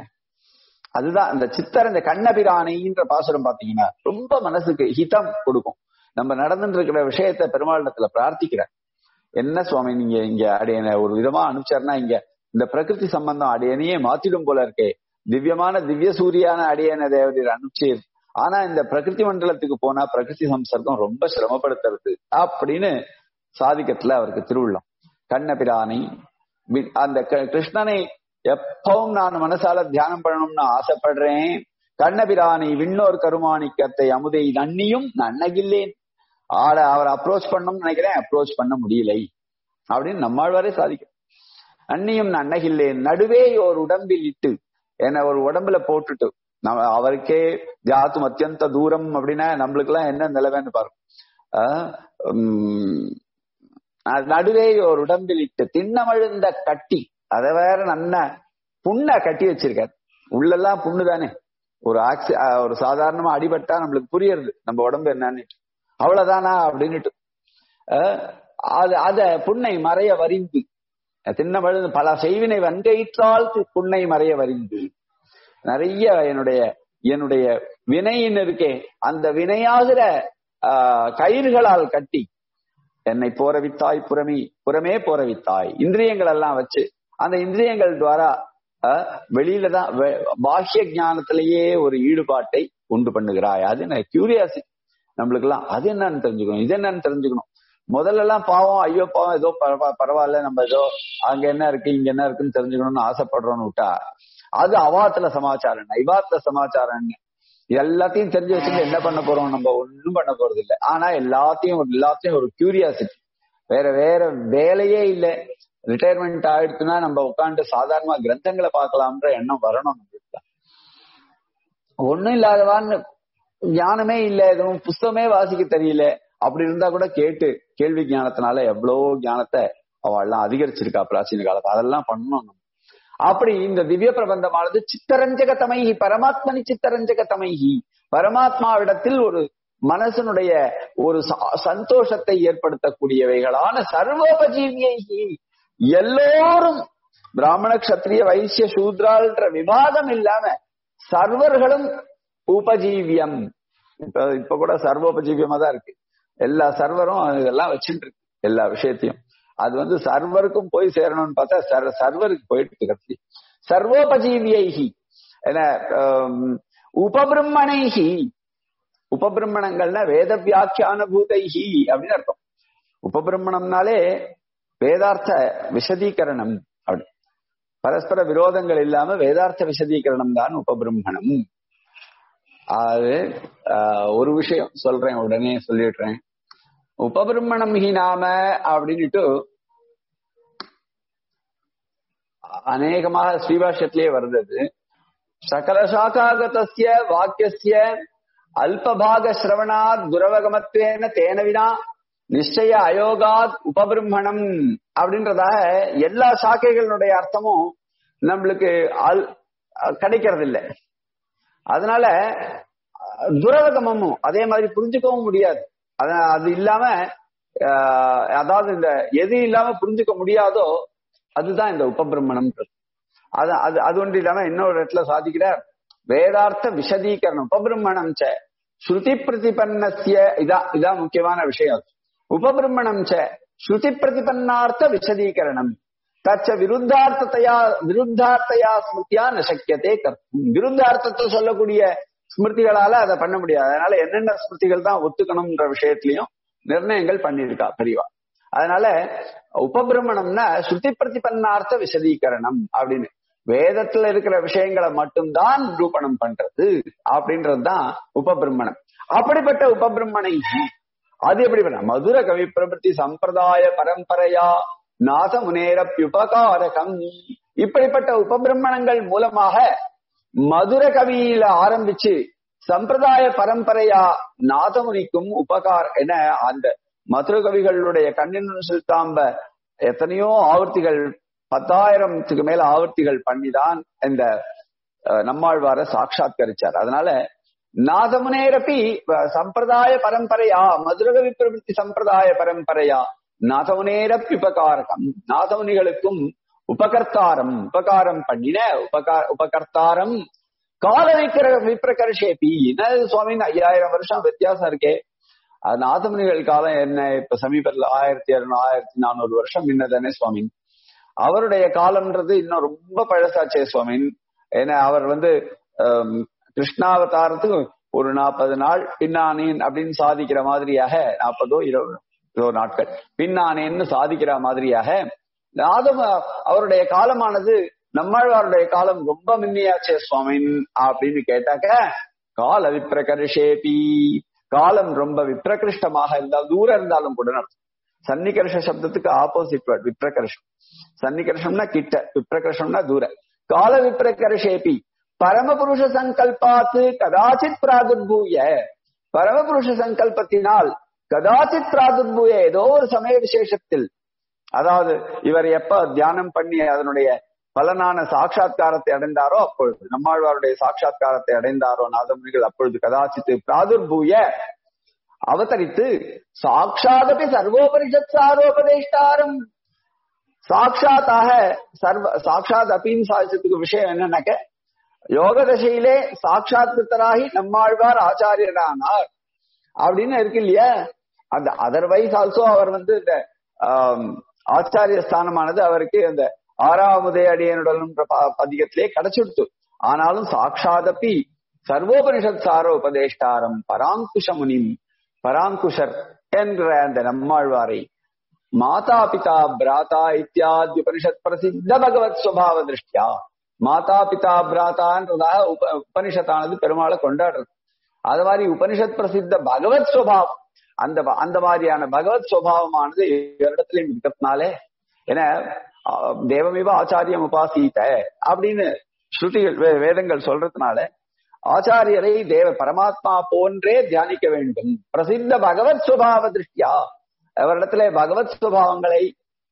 அதுதான் இந்த சித்தர் இந்த கண்ணபிரானைன்ற பாசுரம் பாத்தீங்கன்னா ரொம்ப மனசுக்கு ஹிதம் கொடுக்கும் நம்ம நடந்துட்டு இருக்கிற விஷயத்த பெருமாளிடத்துல பிரார்த்திக்கிறேன் என்ன சுவாமி நீங்க இங்க அடையன ஒரு விதமா அனுப்பிச்சாருன்னா இங்க இந்த பிரகிருதி சம்பந்தம் அடையனையே மாத்திடும் போல இருக்கே திவ்யமான திவ்ய சூரியான அடியன தேவதையர் அனுப்பிச்சீர் ஆனா இந்த பிரகிருதி மண்டலத்துக்கு போனா பிரகிருதி சம்சர்க்கம் ரொம்ப சிரமப்படுத்துறது அப்படின்னு சாதிக்கத்துல அவருக்கு திருவுள்ளம் கண்ணபிரானை வி- அந்த க- கிருஷ்ணனை எப்பவும் நான் மனசால தியானம் பண்ணணும்னு ஆசைப்படுறேன் கண்ணபிரானை விண்ணோர் கருமாணிக்கத்தை அமுதை நன்னியும் நன்னகில்லேன் ஆட அவரை அப்ரோச் பண்ணணும்னு நினைக்கிறேன் அப்ரோச் பண்ண முடியலை அப்படின்னு நம்மாழ்வாரே சாதிக்கும் அன்னியும் நன்னகில்லேன் நடுவே ஒரு உடம்பில் இட்டு என்ன ஒரு உடம்புல போட்டுட்டு நம்ம அவருக்கே ஜாத்தும் அத்தியந்த தூரம் அப்படின்னா நம்மளுக்கு எல்லாம் என்ன நிலைமைன்னு பாருங்க ஆஹ் உம் அது நடுவே ஒரு உடம்பில் இட்டு திண்ணமழுந்த கட்டி அதை வேற நன்ன புண்ண கட்டி வச்சிருக்காரு உள்ளெல்லாம் புண்ணு தானே ஒரு ஆக்சி ஆஹ் ஒரு சாதாரணமா அடிபட்டா நம்மளுக்கு புரியுறது நம்ம உடம்பு என்னன்னு அவ்வளவுதானா அப்படின்னுட்டு ஆஹ் அது அத புண்ணை மறைய வரிந்து திண்ணமழுந்து பல செய்வினை வன்கையிற்றால் புண்ணை மறைய வரிந்து நிறைய என்னுடைய என்னுடைய வினையின் இருக்கே அந்த வினையாகிற ஆஹ் கயிறுகளால் கட்டி என்னை போரவித்தாய் புறமே புறமே போரவித்தாய் இந்திரியங்கள் எல்லாம் வச்சு அந்த இந்திரியங்கள் துவாரா அஹ், வெளியில தான் வெ- பாஹ்ய ஞானத்திலேயே ஒரு ஈடுபாட்டை உண்டு பண்ணுகிறாய் அது கியூரியாசிட்டி நம்மளுக்கு எல்லாம் அது என்னன்னு தெரிஞ்சுக்கணும் இது என்னன்னு தெரிஞ்சுக்கணும் முதல்ல எல்லாம் பாவம் ஐயோ பாவம் ஏதோ பரவா- பரவாயில்ல நம்ம ஏதோ அங்க என்ன இருக்கு இங்க என்ன இருக்குன்னு தெரிஞ்சுக்கணும்னு ஆசைப்படுறோம்னு விட்டா அது அவாத்துல சமாச்சாரம் நைவாத்துல சமாச்சாரம் எல்லாத்தையும் தெரிஞ்சு வச்சுட்டு என்ன பண்ண போறோம் நம்ம ஒண்ணும் பண்ண போறது இல்ல ஆனா எல்லாத்தையும் ஒரு- எல்லாத்தையும் ஒரு கியூரியாசிட்டி வேற வேற வேலையே இல்ல ரிட்டையர்மெண்ட் ஆயிடுச்சுன்னா நம்ம உட்காந்து சாதாரணமா கிரந்தங்களை பார்க்கலாம்ன்ற எண்ணம் வரணும் நம்மளுக்கு ஒண்ணும் இல்லாதவான்னு ஞானமே இல்ல எதுவும் புஸ்தகமே வாசிக்க தெரியல அப்படி இருந்தா கூட கேட்டு கேள்வி ஞானத்தினால எவ்வளவு ஞானத்தை அவள்லாம் அதிகரிச்சிருக்கா பிராச்சீன காலத்துல அதெல்லாம் பண்ணணும் நம்ம. அப்படி இந்த திவ்ய பிரபந்தமானது சித்தரஞ்சக தமைகி பரமாத்மனி சித்தரஞ்சக தமைகி பரமாத்மாவிடத்தில் ஒரு மனசனுடைய ஒரு ச- சந்தோஷத்தை ஏற்படுத்தக்கூடியவைகளான சர்வோபஜீவியை எல்லோரும் பிராமண கஷத்திரிய வைசிய சூத்ரால்ன்ற விவாதம் இல்லாம சர்வர்களும் உபஜீவியம் இப்ப இப்ப கூட சர்வோபஜீவியமா தான் இருக்கு எல்லா சர்வரும் இதெல்லாம் வச்சுட்டு இருக்கு எல்லா விஷயத்தையும் அது வந்து சர்வருக்கும் போய் சேரணும்னு பார்த்தா சர் சர்வருக்கு போயிட்டு இருக்கு சர்வோபஜீவியைகி என்ன ஆம், உபபிரம்மணைகி உபபிரம்மணங்கள்னா வேத வியாக்கியான பூதைகி அப்படின்னு அர்த்தம் உபபிரம்மணம்னாலே வேதார்த்த விசதீகரணம் அப்படி பரஸ்பர விரோதங்கள் இல்லாம வேதார்த்த விசதீகரணம் தான் உபபிரம்மணம் அது ஆஹ், ஒரு விஷயம் சொல்றேன் உடனே சொல்லிடுறேன் உபபிரம்மணம் ஹி நாம அப்படின்னுட்டு அநேகமாக ஸ்ரீபாஷ்யத்திலேயே வருது அது. சகல சாகாகதஸ்ய வாக்கியஸ்ய அல்பபாக சிரவணாத் குரவகமத்வேன தேன வினா நிச்சய அயோகாத் உபபிரம்மணம் அப்படின்றதாக எல்லா சாக்கைகளுடைய அர்த்தமும் நம்மளுக்கு அல் கிடைக்கிறது இல்லை அதனால அஹ், துரவகமும் அதே மாதிரி புரிஞ்சுக்கவும் முடியாது அத அது இல்லாம ஆஹ், அதாவது இந்த எது இல்லாம புரிஞ்சுக்க முடியாதோ அதுதான் இந்த உபபிரம்மணம் அது அது அது ஒன்று இல்லாம இன்னொரு இடத்துல சாதிக்கிற வேதார்த்த விசதீகரணம் உபபிரம்மணம் ச ஸ்ருதி பிரதிபன்னஸ்ய இதான் இதான் முக்கியமான விஷயம் உபபிரம்மணம் ச ஸ்ருதி பிரதிபன்னார்த்த விசதீகரணம் தச்ச விருத்தார்த்தத்தையா விருத்தார்த்தையா ஸ்மிருதியா நசக்கியத்தே கர்த்தும் விருத்தார்த்தத்தை சொல்லக்கூடிய ஸ்மிருதிகளால அதை பண்ண முடியாது அதனால என்னென்ன ஸ்மிருதிகள் தான் ஒத்துக்கணும்ன்ற விஷயத்திலையும் நிர்ணயங்கள் பண்ணியிருக்கா பெரியவா அதனால உபபிரமணம்னா ஸ்ருதி பிரதிபன்னார்த்த விசதீகரணம் அப்படின்னு வேதத்துல இருக்கிற விஷயங்களை மட்டும்தான் நிரூபணம் பண்றது அப்படின்றதுதான் உபபிரமணம் அப்படிப்பட்ட உபபிரமணை அது எப்படி பண்ண மதுர கவி பிரபத்தி சம்பிரதாய பரம்பரையா நாத முனேரப்யுபகாரகம் இப்படிப்பட்ட உபபிரமணங்கள் மூலமாக மதுர கவியில ஆரம்பிச்சு சம்பிரதாய பரம்பரையா நாதமுனிக்கும் உபகார என அந்த மதுர கவிகளுடைய கண்ணின் சுல்தாம்ப எத்தனையோ ஆவர்த்திகள் பத்தாயிரத்துக்கு மேல ஆவர்த்திகள் பண்ணிதான் இந்த அஹ், நம்மாழ்வார சாட்சாத்கரிச்சார் அதனால நாதமுனேரப்பி அஹ், சம்பிரதாய பரம்பரையா மதுரகவி பிரவೃತ್ತಿ சம்பிரதாய பரம்பரையா நாதவனேரப் உபகாரகம் நாதவனிகளுக்கும் உபகர்த்தாரம் உபகாரம் பண்ணின உபகார உபகர்த்தாரம் கால விக்கிர விப்ரகர்ஷேபி என்ன சுவாமின்னு ஐயாயிரம் வருஷம் வித்தியாசம் இருக்கே அது நாதமுனிகள் காலம் என்ன இப்ப சமீபத்துல ஆயிரத்தி இருநூறு ஆயிரத்தி நானூறு வருஷம் முன்னதானே சுவாமின் அவருடைய காலம்ன்றது இன்னும் ரொம்ப பழசாச்சே சுவாமின் ஏன்னா அவர் வந்து ஆம், கிருஷ்ணாவதாரத்துக்கு ஒரு நாற்பது நாள் பின்னானேன் அப்படின்னு சாதிக்கிற மாதிரியாக நாற்பதோ இருபது இருபது நாட்கள் பின்னானேன்னு சாதிக்கிற மாதிரியாக நாதம் அவருடைய காலமானது நம்மாழ்வாருடைய காலம் ரொம்ப மின்னியாச்சே சுவாமின் அப்படின்னு கேட்டாக்க கால விப்ரகர்ஷேபி காலம் ரொம்ப விப்ரகிருஷ்டமாக இருந்தால் தூரம் இருந்தாலும் கூட நடக்கும் சன்னிகர்ஷ சப்தத்துக்கு ஆப்போசிட் வேர்ட் விப்ரகர்ஷம் சன்னிகர்ஷம்னா கிட்ட விப்ரகர்ஷம்னா தூர கால விப்ரகர்ஷேபி பரமபுருஷ சங்கல்பாத்து கதாச்சித் பிராதுர்பூய பரமபுருஷ சங்கல்பத்தினால் கதாச்சித் பிராதுர்பூய ஏதோ ஒரு சமய விசேஷத்தில் அதாவது இவர் எப்ப தியானம் பண்ணி அதனுடைய பலனான சாட்சா்காரத்தை அடைந்தாரோ அப்பொழுது நம்மாழ்வாருடைய சாட்சா்காரத்தை அடைந்தாரோ நாதமுனிகள் அப்பொழுது கதாச்சித்து பிராதுர்பூய அவதரித்து சாட்சாதபி சர்வோபனிஷத் சாரோபதேஷ்டாரம் சாட்சாத்தாக சர்வ சாட்சாத் அப்பின்னு சாதிச்சதுக்கு விஷயம் என்னன்னாக்க யோக தசையிலே சாட்சாத்கராகி நம்மாழ்வார் ஆச்சாரியரானார் அப்படின்னு இருக்கு இல்லையா அந்த அதர்வைஸ் ஆல்சோ அவர் வந்து இந்த ஆம், ஆச்சாரிய ஸ்தானமானது அவருக்கு அந்த ஆறாவதே அடியனுடன்ற ப- பதிகத்திலே கிடைச்சிடுத்து ஆனாலும் சாட்சாதப்பி சர்வோபனிஷத் சார உபதேஷ்டாரம் பராங்குஷ முனிம் பராங்குஷர் என்ற அந்த நம்மாழ்வாரை மாதா பிதா பிராதா இத்தியாதி உபனிஷத் பிரசித்த பகவத் சுபாவ திருஷ்டியா மாதா பிதா பிராதான்றதாக உப உபனிஷத்தானது பெருமாளை கொண்டாடுறது அது மாதிரி உபனிஷத் பிரசித்த பகவத் சுபாவம் அந்த ப- அந்த மாதிரியான பகவத் சுபாவமானது இடத்துலயும் இருக்கிறதுனாலே ஏன்னா ஆஹ், தேவமிவ ஆச்சாரியம் உபாசீத அப்படின்னு ஸ்ருதிகள் வே- வேதங்கள் சொல்றதுனால ஆச்சாரியரை தேவ பரமாத்மா போன்றே தியானிக்க வேண்டும் பிரசித்த பகவத் சுபாவ திருஷ்டியா அவரிடத்துல பகவத் சுபாவங்களை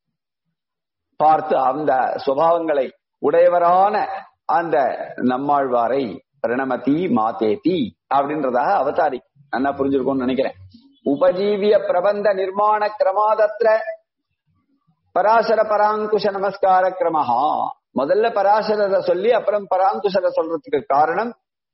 பார்த்து அந்த சுபாவங்களை உடையவரான அந்த நம்மாழ்வாரை பிரணமதி மாதேதி அப்படின்றதாக அவதாரி நல்லா புரிஞ்சிருக்கும்னு நினைக்கிறேன் உபஜீவிய பிரபந்த நிர்மாண கிரமாதத்திர பராசர பராங்குஷ நமஸ்கார கிரமஹா முதல்ல பராசரரை சொல்லி அப்புறம் பராங்குஷரை சொல்றதுக்கு காரணம்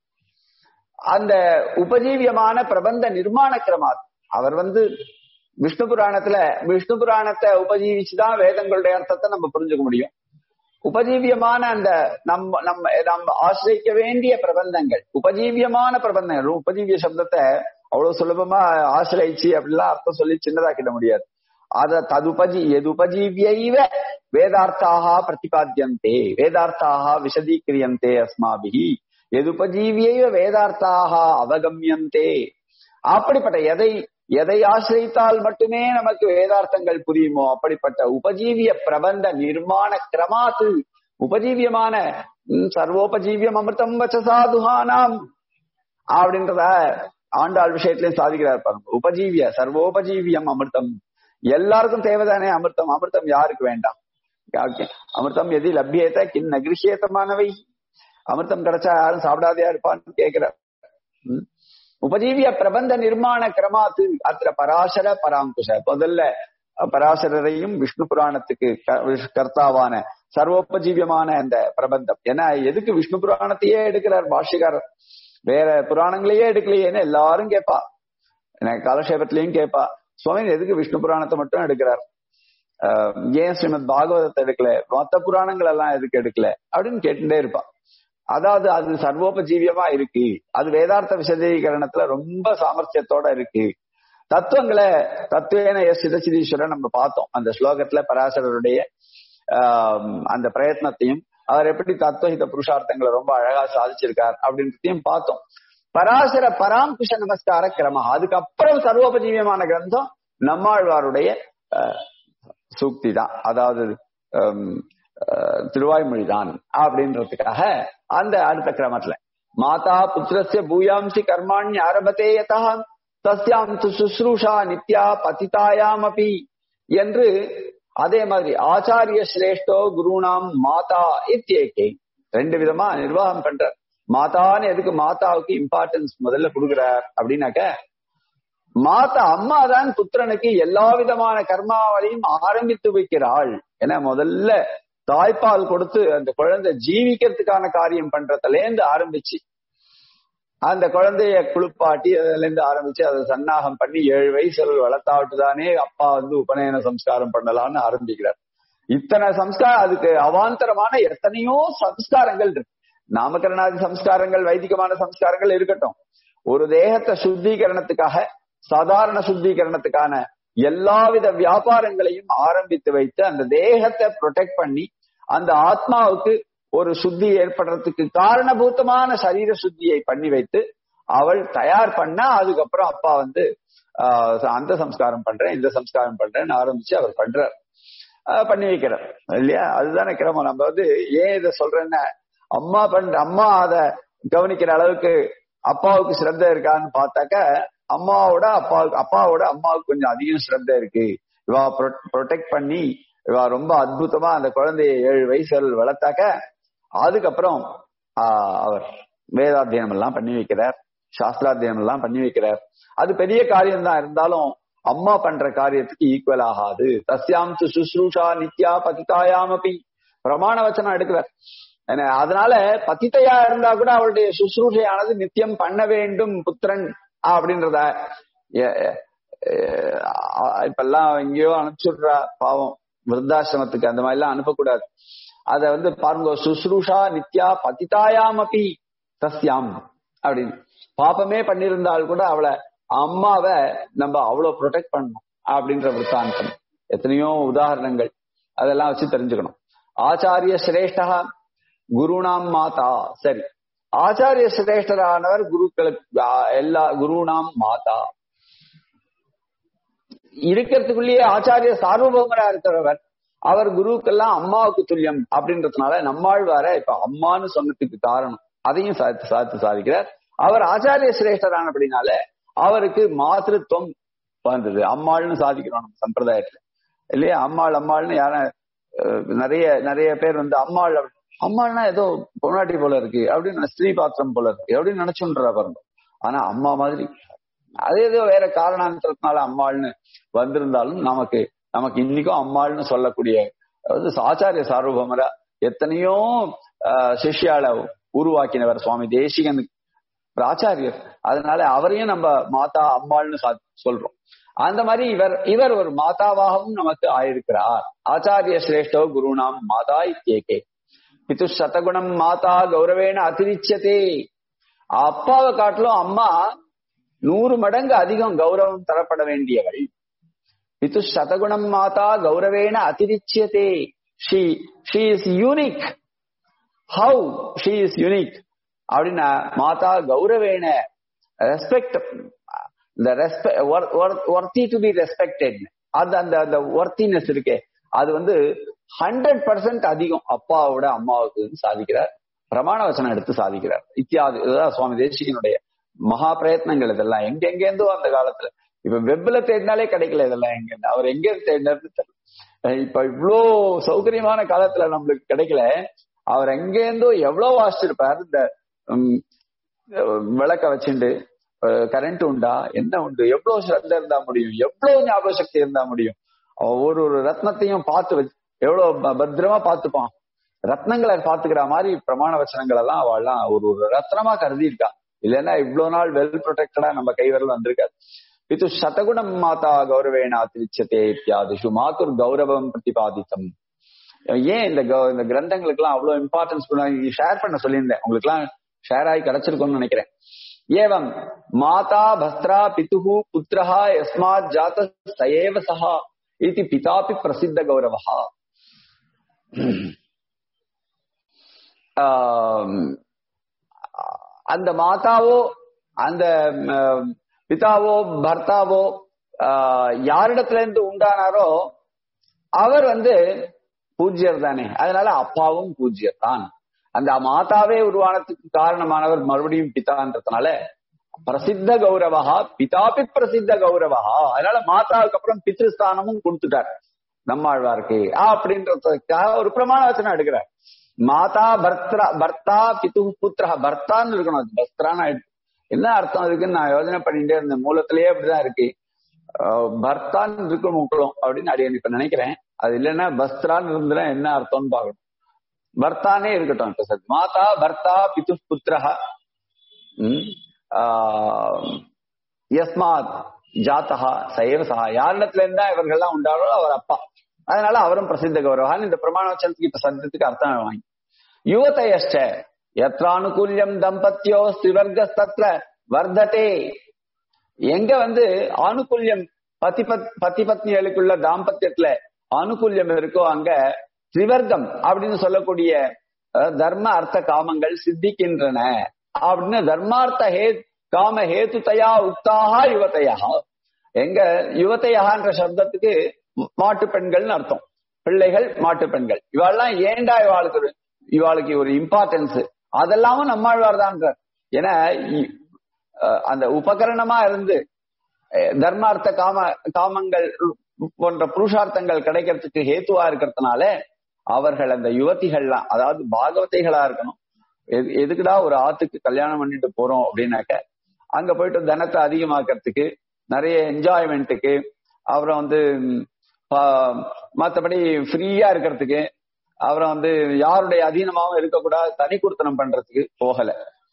அந்த உபஜீவியமான பிரபந்த நிர்மாண கிரமாத் அவர் வந்து விஷ்ணு புராணத்துல விஷ்ணு புராணத்தை உபஜீவிச்சுதான் வேதங்களுடைய அர்த்தத்தை நம்ம புரிஞ்சுக்க முடியும் உபஜீவியமான அந்த நம்ம நம்ம நம்ம ஆசிரிக்க வேண்டிய பிரபந்தங்கள் உபஜீவியமான பிரபந்தங்கள் உபஜீவிய சப்தத்தை அவ்வளவு சுலபமா ஆசிரியிச்சு அப்படிலாம் அர்த்தம் சொல்லி சின்னதாக்கிட முடியாது அத ததுபஜி எதுபஜீவியைவ வேதார்த்தாக பிரதிபாத்தியந்தே வேதார்த்தாக விசதீக்கிரியந்தே அஸ்மாபிஹி எதுபஜீவியைவ வேதார்த்தாக அவகமியந்தே அப்படிப்பட்ட எதை எதை ஆசிரித்தால் மட்டுமே நமக்கு வேதார்த்தங்கள் புரியுமோ அப்படிப்பட்ட உபஜீவிய பிரபந்த நிர்மாண கிரமாத்து உபஜீவியமான ம், சர்வோபஜீவியம் அமிர்தம் வச்சசாதுஹானாம் அப்படின்றத ஆண்டாள் விஷயத்திலையும் சாதிக்கிறார் பாருங்க உபஜீவிய சர்வோபஜீவியம் அமிர்தம் எல்லாருக்கும் தேவைதானே அமிர்தம் அமிர்தம் யாருக்கு வேண்டாம் யாருக்கு? அமிர்தம் எதி லப்யேத கின் நகிருஷேத்தமானவை அமிர்தம் கிடைச்சா யாரும் சாப்பிடாதையா இருப்பான்னு கேட்கிறார் ம். உபஜீவிய பிரபந்த நிர்மாண கிரமாத்து அத்திர பராசர பராங்குஷ முதல்ல பராசரரையும் விஷ்ணு புராணத்துக்கு க- விஷ்- கர்த்தாவான சர்வோபஜீவியமான அந்த பிரபந்தம் ஏன்னா எதுக்கு விஷ்ணு புராணத்தையே எடுக்கிறார் பாஷ்யக்காரர் வேற புராணங்களையே எடுக்கலையேன்னு எல்லாரும் கேட்பா எனக்கு காலக்ஷேபத்திலையும் கேட்பா சுவாமி எதுக்கு விஷ்ணு புராணத்தை மட்டும் எடுக்கிறார் ஆஹ் ஏன் ஸ்ரீமத் பாகவதத்தை எடுக்கல மொத்த புராணங்கள் எல்லாம் எதுக்கு எடுக்கல அப்படின்னு கேட்டுட்டே இருப்பா அதாவது அது சர்வோபஜீவியமா இருக்கு அது வேதார்த்த விசதீகரணத்துல ரொம்ப சாமர்த்தியத்தோட இருக்கு தத்துவங்களை தத்துவேன எஸ் சிதசிதீஸ்வரன் நம்ம பார்த்தோம் அந்த ஸ்லோகத்துல பராசரருடைய ஆஹ் அந்த பிரயத்னத்தையும் அவர் எப்படி தத்துவஹித புருஷார்த்தங்களை ரொம்ப அழகா சாதிச்சிருக்கார் அப்படின்றதையும் பார்த்தோம் பராசர பராங்குஷ நமஸ்கார கிரமம் அதுக்கப்புறம் சர்வோபஜீவியமான கிரந்தம் நம்மாழ்வாருடைய ஆஹ், சூக்தி தான் அதாவது ஹம், ஆஹ், திருவாய்மொழி தான் அப்படின்றதுக்காக அந்த அடுத்த கிரமத்துல மாதா புத்திரஸ்ய பூயாம்சி கர்மாணி ஆரம்பத்தே யதா தஸ்யாம் து சுஸ்ரூஷா நித்யா பதிதாயாம் அபி என்று அதே மாதிரி ஆச்சாரிய சிரேஷ்டோ குருணாம் மாதா இத்தியேகே ரெண்டு விதமா நிர்வாகம் பண்ற மாதான்னு எதுக்கு மாதாவுக்கு இம்பார்ட்டன்ஸ் முதல்ல கொடுக்குறார் அப்படின்னாக்க மாதா அம்மா தான் புத்திரனுக்கு எல்லா விதமான கர்மாவளையும் ஆரம்பித்து வைக்கிறாள் என முதல்ல தாய்ப்பால் கொடுத்து அந்த குழந்தை ஜீவிக்கிறதுக்கான காரியம் பண்றதுலேருந்து ஆரம்பிச்சு அந்த குழந்தைய குளிப்பாட்டி அதுல இருந்து ஆரம்பிச்சு அதை சன்னாகம் பண்ணி ஏழு வயசுல வளர்த்தாவிட்டு தானே அப்பா வந்து உபநயன சம்ஸ்காரம் பண்ணலாம்னு ஆரம்பிக்கிறார் இத்தனை சம்ஸ்காரம் அதுக்கு அவாந்தரமான எத்தனையோ சம்ஸ்காரங்கள் இருக்கு நாமகரணாதி சம்ஸ்காரங்கள் வைதிகமான சம்ஸ்காரங்கள் இருக்கட்டும் ஒரு தேகத்தை சுத்திகரணத்துக்காக சாதாரண சுத்திகரணத்துக்கான எல்லாவித வியாபாரங்களையும் ஆரம்பித்து வைத்து அந்த தேகத்தை ப்ரொடெக்ட் பண்ணி அந்த ஆத்மாவுக்கு ஒரு சுத்தி ஏற்படுறதுக்கு காரணபூத்தமான சரீர சுத்தியை பண்ணி வைத்து அவள் தயார் பண்ணா அதுக்கப்புறம் அப்பா வந்து ஆஹ் அந்த சம்ஸ்காரம் பண்றேன் இந்த சம்ஸ்காரம் பண்றேன்னு ஆரம்பிச்சு அவர் பண்றார் ஆஹ் பண்ணி வைக்கிறார் இல்லையா அதுதானே கிரமம் நம்ம வந்து ஏன் இதை சொல்றேன்னா அம்மா பண்ற அம்மா அத கவனிக்கிற அளவுக்கு அப்பாவுக்கு ஸ்ரத்த இருக்கான்னு பார்த்தாக்க அம்மாவோட அப்பாவுக்கு அப்பாவோட அம்மாவுக்கு கொஞ்சம் அதிகம் ஸ்ரத்த இருக்கு இவா ப்ரொடெக்ட் பண்ணி இவா ரொம்ப அற்புதமா அந்த குழந்தைய ஏழு வயசுல வளர்த்தாக்க அதுக்கப்புறம் ஆஹ் அவர் வேதாத்தியனம் எல்லாம் பண்ணி வைக்கிறார் சாஸ்திராத்தியனம் எல்லாம் பண்ணி வைக்கிறார் அது பெரிய காரியம் தான் இருந்தாலும் அம்மா பண்ற காரியத்துக்கு ஈக்குவல் ஆகாது தஸ்யாம் து சுஸ்ரூஷா நித்யா பதிதாயாம் அப்படி பிரமாண வச்சனம் எடுக்கிறார் அதனால பத்தித்தையா இருந்தா கூட அவளுடைய சுசுரூஷையானது நித்தியம் பண்ண வேண்டும் புத்திரன் அப்படின்றத இப்பெல்லாம் எங்கேயோ அனுப்பிச்சுடுறா பாவம் விருத்தாசிரமத்துக்கு அந்த மாதிரி எல்லாம் அனுப்பக்கூடாது அத வந்து பாருங்க சுஸ்ரூஷா நித்யா பதிதாயாம் அப்பி தஸ்யாம் அப்படின்னு பாப்பமே பண்ணியிருந்தால் கூட அவளை அம்மாவை நம்ம அவ்வளவு ப்ரொடெக்ட் பண்ணணும் அப்படின்ற விற்த்தாந்தம் எத்தனையோ உதாரணங்கள் அதெல்லாம் வச்சு தெரிஞ்சுக்கணும் ஆச்சாரிய சிரேஷ்டா குருணாம் மாதா சரி ஆச்சாரிய சிரேஷ்டரானவர் குருக்களுக்கு எல்லா குருணாம் மாதா இருக்கிறதுக்குள்ளேயே ஆச்சாரிய சார்வபௌமரா இருக்கிறவர் அவர் குருக்கெல்லாம் அம்மாவுக்கு துல்லியம் அப்படின்றதுனால நம்மாழ்வார இப்ப அம்மான்னு சொன்னதுக்கு காரணம் அதையும் சாத்து சாத்து சாதிக்கிறார் அவர் ஆச்சாரிய சிரேஷ்டரானபடினால அவருக்கு மாத்திருத்துவம் வந்தது அம்மாள்னு சாதிக்கிறோம் நம்ம சம்பிரதாயத்துல இல்லையா அம்மாள் அம்மாள்னு யார நிறைய நிறைய பேர் வந்து அம்மாள் அம்மாள்னா ஏதோ பொன்னாட்டி போல இருக்கு அப்படின்னு ஸ்ரீ பாத்திரம் போல இருக்கு அப்படின்னு நினைச்சுன்றா பாருங்க ஆனா அம்மா மாதிரி அது ஏதோ வேற காரணாந்தரத்தினால அம்மாள்னு வந்திருந்தாலும் நமக்கு நமக்கு இன்னைக்கும் அம்மாள்னு சொல்லக்கூடிய அதாவது ஆச்சாரிய சார்வபமரா எத்தனையோ சிஷ்யால உருவாக்கினவர் சுவாமி தேசிகன் ஆச்சாரியர் அதனால அவரையும் நம்ம மாதா அம்மாள்னு சொல்றோம் அந்த மாதிரி இவர் இவர் ஒரு மாதாவாகவும் நமக்கு ஆயிருக்கிறார் ஆச்சாரிய சிரேஷ்டோ குருநாம் மாதா இத்தியேகே பிது சதகுணம் மாதா கௌரவேன அதிரிச்சதே அப்பாவை காட்டிலும் அம்மா நூறு மடங்கு அதிகம் கௌரவம் தரப்பட வேண்டியவள் பிது சதகுணம் மாதா கௌரவேன அதிரிச்சியதே she she is unique how she is unique அப்படின்னா மாதா கௌரவேன ரெஸ்பெக்ட் இந்த ஒர்த்தி டு பி ரெஸ்பெக்டட் அது அந்த அந்த ஒர்த்தினஸ் இருக்கே அது வந்து ஹண்ட்ரட் பர்சன்ட் அதிகம் அப்பாவோட அம்மாவுக்கு சாதிக்கிறார் பிரமாண வச்சனம் எடுத்து சாதிக்கிறார் இத்தியாதி இதுதான் சுவாமி தேசிகனுடைய மகா பிரயத்னங்கள் இதெல்லாம் எங்க எங்கேருந்தோ அந்த காலத்துல இப்ப வெப்ல தேடினாலே கிடைக்கல இதெல்லாம் எங்க அவர் எங்க தேடினாரு இப்ப இவ்வளோ சௌகரியமான காலத்துல நம்மளுக்கு கிடைக்கல அவர் எங்கேருந்தோ எவ்வளவு வாசிச்சிருப்பார் இந்த விளக்க வச்சுண்டு கரண்ட் உண்டா என்ன உண்டு எவ்வளவு ஸ்ரத்த இருந்தா முடியும் எவ்வளவு ஞாபக சக்தி இருந்தா முடியும் ஒரு ஒரு ரத்னத்தையும் பார்த்து வச்சு எவ்வளவு பத்திரமா பார்த்துப்பான் ரத்னங்களை பாத்துக்கிற மாதிரி பிரமாண வச்சனங்கள் எல்லாம் அவள்லாம் ஒரு ஒரு ரத்னமா கருதி இருக்கா இல்லைன்னா இவ்வளவு நாள் வெல் ப்ரொடெக்டடா நம்ம கைவரல் வந்திருக்காது இது சதகுணம் மாதா கௌரவேணா திருச்சதே இத்தியாதிஷு மாத்துர் கௌரவம் பிரதிபாதித்தம் ஏன் இந்த இந்த கிரந்தங்களுக்கு எல்லாம் அவ்வளவு இம்பார்ட்டன்ஸ் ஷேர் பண்ண சொல்லியிருந்தேன் உங்களுக்கு எல்லாம் ஷேர் ஆகி கிடைச்சிருக்கும்னு நினைக்கிறேன் ஏவம் மாதா பஸ்திரா பிதுகு புத்திரஹா யஸ்மாத் ஜாத சயேவ சஹா இது பிதாபி பிரசித்த கௌரவா அந்த மாதாவோ அந்த பிதாவோ பர்த்தாவோ யாரிடத்துல இருந்து உண்டானாரோ அவர் வந்து பூஜ்யர் தானே அதனால அப்பாவும் பூஜ்யர் தான் அந்த மாதாவே உருவானத்துக்கு காரணமானவர் மறுபடியும் பிதான்றதுனால பிரசித்த கௌரவா பிதாபி பிரசித்த கௌரவா அதனால மாதாவுக்கு அப்புறம் பித்ருஸ்தானமும் கொடுத்துட்டார் நம்மாழ்வாருக்கு அப்படின்றதுக்காக ஒரு பிரமாண வச்சனம் எடுக்கிறார் மாதா பர்த்ரா பர்த்தா பித்து புத்திரா பர்த்தான்னு இருக்கணும் அது பஸ்திரான்னு என்ன அர்த்தம் இருக்குன்னு நான் யோசனை பண்ணிட்டே இருந்தேன் மூலத்திலேயே அப்படிதான் இருக்கு அஹ் பர்தான் இருக்கு முக்களும் அப்படின்னு அடி இப்ப நினைக்கிறேன் அது இல்லைன்னா பஸ்திரான்னு இருந்துனா என்ன அர்த்தம்னு பார்க்கணும் பர்த்தானே இருக்கட்டும் இப்ப சார் மாதா பர்த்தா பிது புத்திரஹா ம், ஆஹ், யஸ்மாத் ஜாத்தகா சைவ சகா யாரிடத்துல இருந்தா இவர்கள்லாம் உண்டாரோ அவர் அப்பா அதனால அவரும் பிரசித்த கௌரவான் இந்த பிரமாண வச்சனத்துக்கு இப்ப சப்தத்துக்கு அர்த்தம் வாங்கி யுவதையஷ்ட எத்ரானுகூல்யம் தம்பத்தியோ ஸ்திவர்கஸ்தத்ர வர்த்ததே எங்க வந்து ஆணுகூல்யம் பதி பத் பத்தி பத்னிகளுக்குள்ள தாம்பத்தியத்துல ஆணுகூல்யம் இருக்கோ அங்க திரிவர்க்கம் அப்படின்னு சொல்லக்கூடிய அஹ், தர்ம அர்த்த காமங்கள் சித்திக்கின்றன அப்படின்னு தர்மார்த்த ஹே காம ஹேதுதயா உக்தாக யுவதையா எங்க யுவதையான்ற சப்தத்துக்கு மாட்டு பெண்கள்னு அர்த்தம் பிள்ளைகள் மாட்டு பெண்கள் இவாள்லாம் ஏண்டா இவாளுக்கு ஒரு- இவாளுக்கு ஒரு இம்பார்ட்டன்ஸ் அதெல்லாமும் நம்மாழ்வார் தான்றார் ஏன்னா இ- அஹ் அந்த உபகரணமா இருந்து அஹ் தர்மார்த்த காம காமங்கள் போன்ற புருஷார்த்தங்கள் கிடைக்கிறதுக்கு ஹேத்துவா இருக்கிறதுனால அவர்கள் அந்த யுவதிகள்லாம் அதாவது பாகவதைகளா இருக்கணும் எது- எதுக்குடா ஒரு ஆத்துக்கு கல்யாணம் பண்ணிட்டு போறோம் அப்படின்னாக்க அங்க போயிட்டு தனத்தை அதிகமாக்கிறதுக்கு நிறைய என்ஜாய்மெண்ட்டுக்கு அப்புறம் வந்து ம், பா- மத்தபடி ஃப்ரீயா இருக்கிறதுக்கு அப்புறம் வந்து யாருடைய அதீனமாவும் இருக்கக்கூடாது தனி குடுத்தனம் பண்றதுக்கு போகல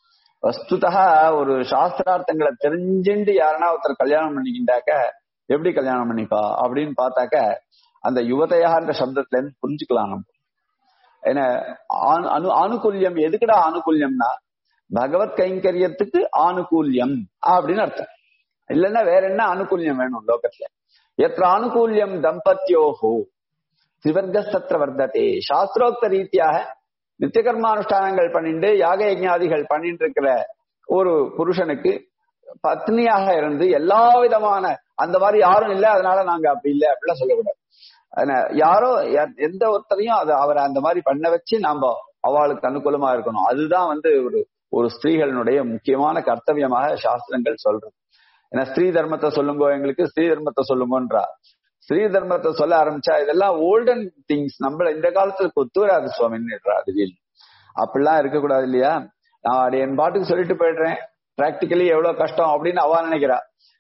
வஸ்துதா ஒரு சாஸ்திரார்த்தங்களை தெரிஞ்சுண்டு யாருன்னா ஒருத்தர் கல்யாணம் பண்ணிக்கிட்டாக்க எப்படி கல்யாணம் பண்ணிப்பா அப்படின்னு பார்த்தாக்க அந்த யுவதையான்ற சப்தத்துல இருந்து புரிஞ்சுக்கலாம் நம்ம ஏன்னா ஆணு- அனு ஆணுகூல்யம் எதுக்குடா ஆணுகூல்யம்னா பகவத் கைங்கரியத்துக்கு ஆணுகூல்யம் அப்படின்னு அர்த்தம் இல்லைன்னா வேற என்ன ஆணுகூல்யம் வேணும் லோகத்துல எത്ര ஆணுகூல்யம் தம்பத்தியோஹோ சிவர்கஸ்தத்திர வர்த்ததே சாஸ்திரோக்த ரீதியாக நித்திய கர்மானுஷ்டானங்கள் பண்ணிட்டு யாக யஜ்ஞாதிகள் பண்ணிட்டு இருக்கிற ஒரு புருஷனுக்கு பத்னியாக இருந்து எல்லா விதமான அந்த மாதிரி யாரும் இல்லை அதனால நாங்க அப்படி இல்லை அப்படிலாம் சொல்லக்கூடாது அதனால யாரோ யா- எந்த ஒருத்தரையும் அது அவரை அந்த மாதிரி பண்ண வச்சு நாம அவளுக்கு அனுகூலமா இருக்கணும் அதுதான் வந்து ஒரு ஒரு ஸ்திரீகளினுடைய முக்கியமான கர்த்தவியமாக சாஸ்திரங்கள் சொல்றது ஏன்னா ஸ்திரீ தர்மத்தை சொல்லுங்க எங்களுக்கு ஸ்திரீ தர்மத்தை சொல்லுங்கன்றா ஸ்திரீ தர்மத்தை சொல்ல ஆரம்பிச்சா இதெல்லாம் ஓல்டன் திங்ஸ் நம்மள இந்த காலத்துல ஒத்து வராது சுவாமின்னுடுறா அது வீல் அப்படிலாம் இருக்கக்கூடாது இல்லையா நான் அது என் பாட்டுக்கு சொல்லிட்டு போயிடுறேன் பிராக்டிக்கலி எவ்வளவு கஷ்டம் அப்படின்னு அவ நினைக்கிறா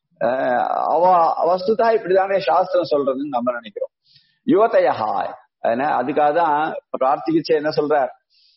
அஹ் அவ வஸ்துதா இப்படிதானே சாஸ்திரம் சொல்றதுன்னு நம்ம நினைக்கிறோம் யுவதையா அதனால அதுக்காக தான் பிரார்த்திக்கிச்சே என்ன சொல்றார்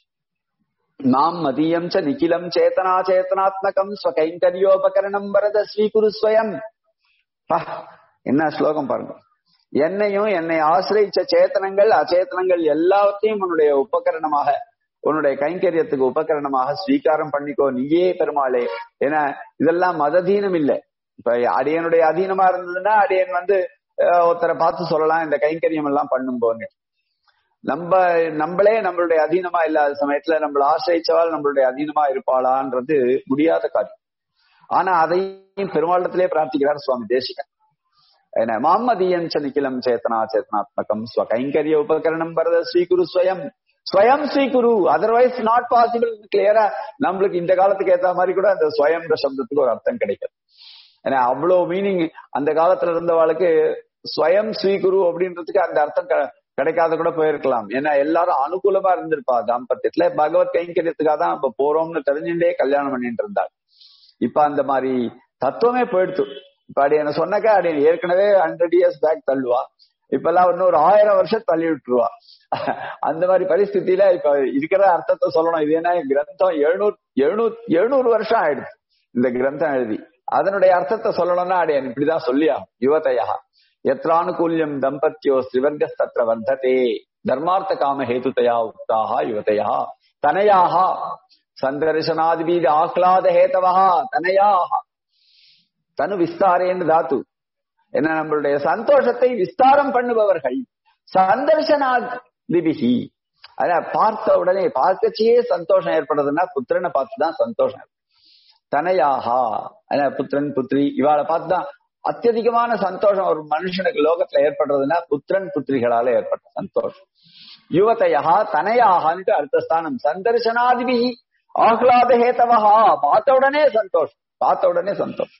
நாம் மதியம் ச நிகிலம் சேத்தனா சேத்தனாத்மகம் ஸ்வகைங்கரியோபகரணம் வரத ஸ்வீகுரு ஸ்வயம் பா, என்ன ஸ்லோகம் பாருங்க என்னையும் என்னை ஆசிரியிச்ச சேத்தனங்கள் அச்சேத்தனங்கள் எல்லாத்தையும் உன்னுடைய உபகரணமாக உன்னுடைய கைங்கரியத்துக்கு உபகரணமாக ஸ்வீகாரம் பண்ணிக்கோ நீயே பெருமாளே ஏன்னா இதெல்லாம் மததீனம் இல்லை இப்ப அடியனுடைய அதீனமா இருந்ததுன்னா அடியன் வந்து அஹ், ஒருத்தரை பார்த்து சொல்லலாம் இந்த கைங்கரியம் எல்லாம் பண்ணும் போன்னு நம்ம நம்மளே நம்மளுடைய அதீனமா இல்லாத சமயத்துல நம்மள ஆசிரியச்சவால் நம்மளுடைய அதீனமா இருப்பாளான்றது முடியாத காரியம் ஆனா அதையும் பெருமாளத்திலே பிரார்த்திக்கிறார் சுவாமி தேசிகன் என்ன மாமதியம் ச நிக்கிலம் சேத்தனா சேத்தனாத்மகம் ஸ்வகைங்கரிய உபகரணம் வரத ஸ்வீகுரு ஸ்வயம் ஸ்வயம் ஸ்வீகுரு அதர்வைஸ் நாட் பாசிபிள் கிளியரா நம்மளுக்கு இந்த காலத்துக்கு ஏத்த மாதிரி கூட அந்த ஸ்வயம்ன்ற சப்தத்துக்கு ஒரு அர்த்தம் கிடைக்கும் ஏன்னா அவ்வளவு மீனிங் அந்த காலத்துல இருந்தவாளுக்கு ஸ்வயம் ஸ்வீகுரு அப்படின்றதுக்கு அந்த அர்த்தம் க- கிடைக்காத கூட போயிருக்கலாம் ஏன்னா எல்லாரும் அனுகூலமா இருந்திருப்பா தாம்பத்தியத்துல பகவத் கைங்கரியத்துக்காக தான் இப்ப போறோம்னு தெரிஞ்சுட்டே கல்யாணம் பண்ணிட்டு இருந்தாங்க இப்ப அந்த மாதிரி தத்துவமே போயிடுத்து இப்ப அடி என்ன சொன்னாக்கா அடி ஏற்கனவே ஹண்ட்ரட் இயர்ஸ் பேக் தள்ளுவா இப்ப எல்லாம் இன்னும் ஒரு ஆயிரம் வருஷம் தள்ளி விட்டுருவா அந்த மாதிரி பரிஸ்திதியில இப்ப இருக்கிற அர்த்தத்தை சொல்லணும் இது என்ன கிரந்தம் எழுநூறு எழுநூறு எழுநூறு வருஷம் ஆயிடுச்சு இந்த கிரந்தம் எழுதி அதனுடைய அர்த்தத்தை சொல்லணும்னா அடியன் இப்படிதான் சொல்லியா யுவதையா எத்ரானுகூல்யம் தம்பத்தியோ ஸ்ரீவர்கஸ்தத்ர வர்த்ததே தர்மார்த்த காம ஹேதுதயா உக்தாக யுவதையா தனயாக சந்தர்சனாதிபீத ஆஹ்லாத ஹேதவா தனயாக தனு விஸ்தாரேன்னு தாத்து என்ன நம்மளுடைய சந்தோஷத்தை விஸ்தாரம் பண்ணுபவர்கள் சந்தர்சனாதிபிகி அதான் பார்த்த உடனே பார்க்கச்சியே சந்தோஷம் ஏற்படுறதுன்னா புத்திரனை பார்த்துதான் சந்தோஷம் ஏற்படும். தனையாகா அதான் புத்திரன் புத்திரி இவாளை பார்த்துதான் அத்தியதிகமான சந்தோஷம் ஒரு மனுஷனுக்கு லோகத்துல ஏற்படுறதுன்னா புத்திரன் புத்திரிகளால ஏற்பட்ட சந்தோஷம் யுவதையா தனையாகான்ட்டு அடுத்த ஸ்தானம் சந்தர்சனாதிபிகி ஆஹ்லாத ஹேதவஹா பார்த்த உடனே சந்தோஷம் பார்த்த உடனே சந்தோஷம்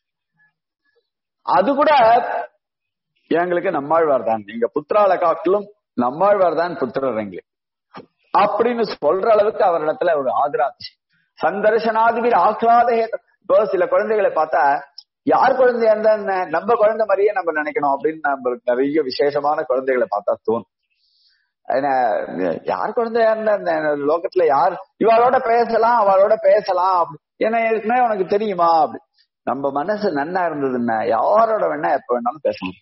அது கூட எங்களுக்கு நம்மாழ்வார் தான் நீங்க புத்திரால காட்டிலும் நம்மாழ்வார் தான் புத்திரர் எங்களுக்கு அப்படின்னு சொல்ற அளவுக்கு அவரிடத்துல ஒரு ஆதராட்சி சந்தர்சனாதிபர் ஆஹ்லாத ஹேத இப்போ சில குழந்தைகளை பார்த்தா யார் குழந்தையா இருந்தா என்ன நம்ம குழந்தை மாதிரியே நம்ம நினைக்கணும் அப்படின்னு நம்மளுக்கு நிறைய விசேஷமான குழந்தைகளை பார்த்தா தோணும் ஏன்னா யார் குழந்தையா இருந்தா என்ன லோகத்துல யார் இவளோட பேசலாம் அவளோட பேசலாம் அப்படி ஏன்னா ஏற்கனவே உனக்கு தெரியுமா அப்படி நம்ம மனசு நன்னா இருந்ததுன்னா யாரோட வேணா எப்ப வேணாலும் பேசலாம்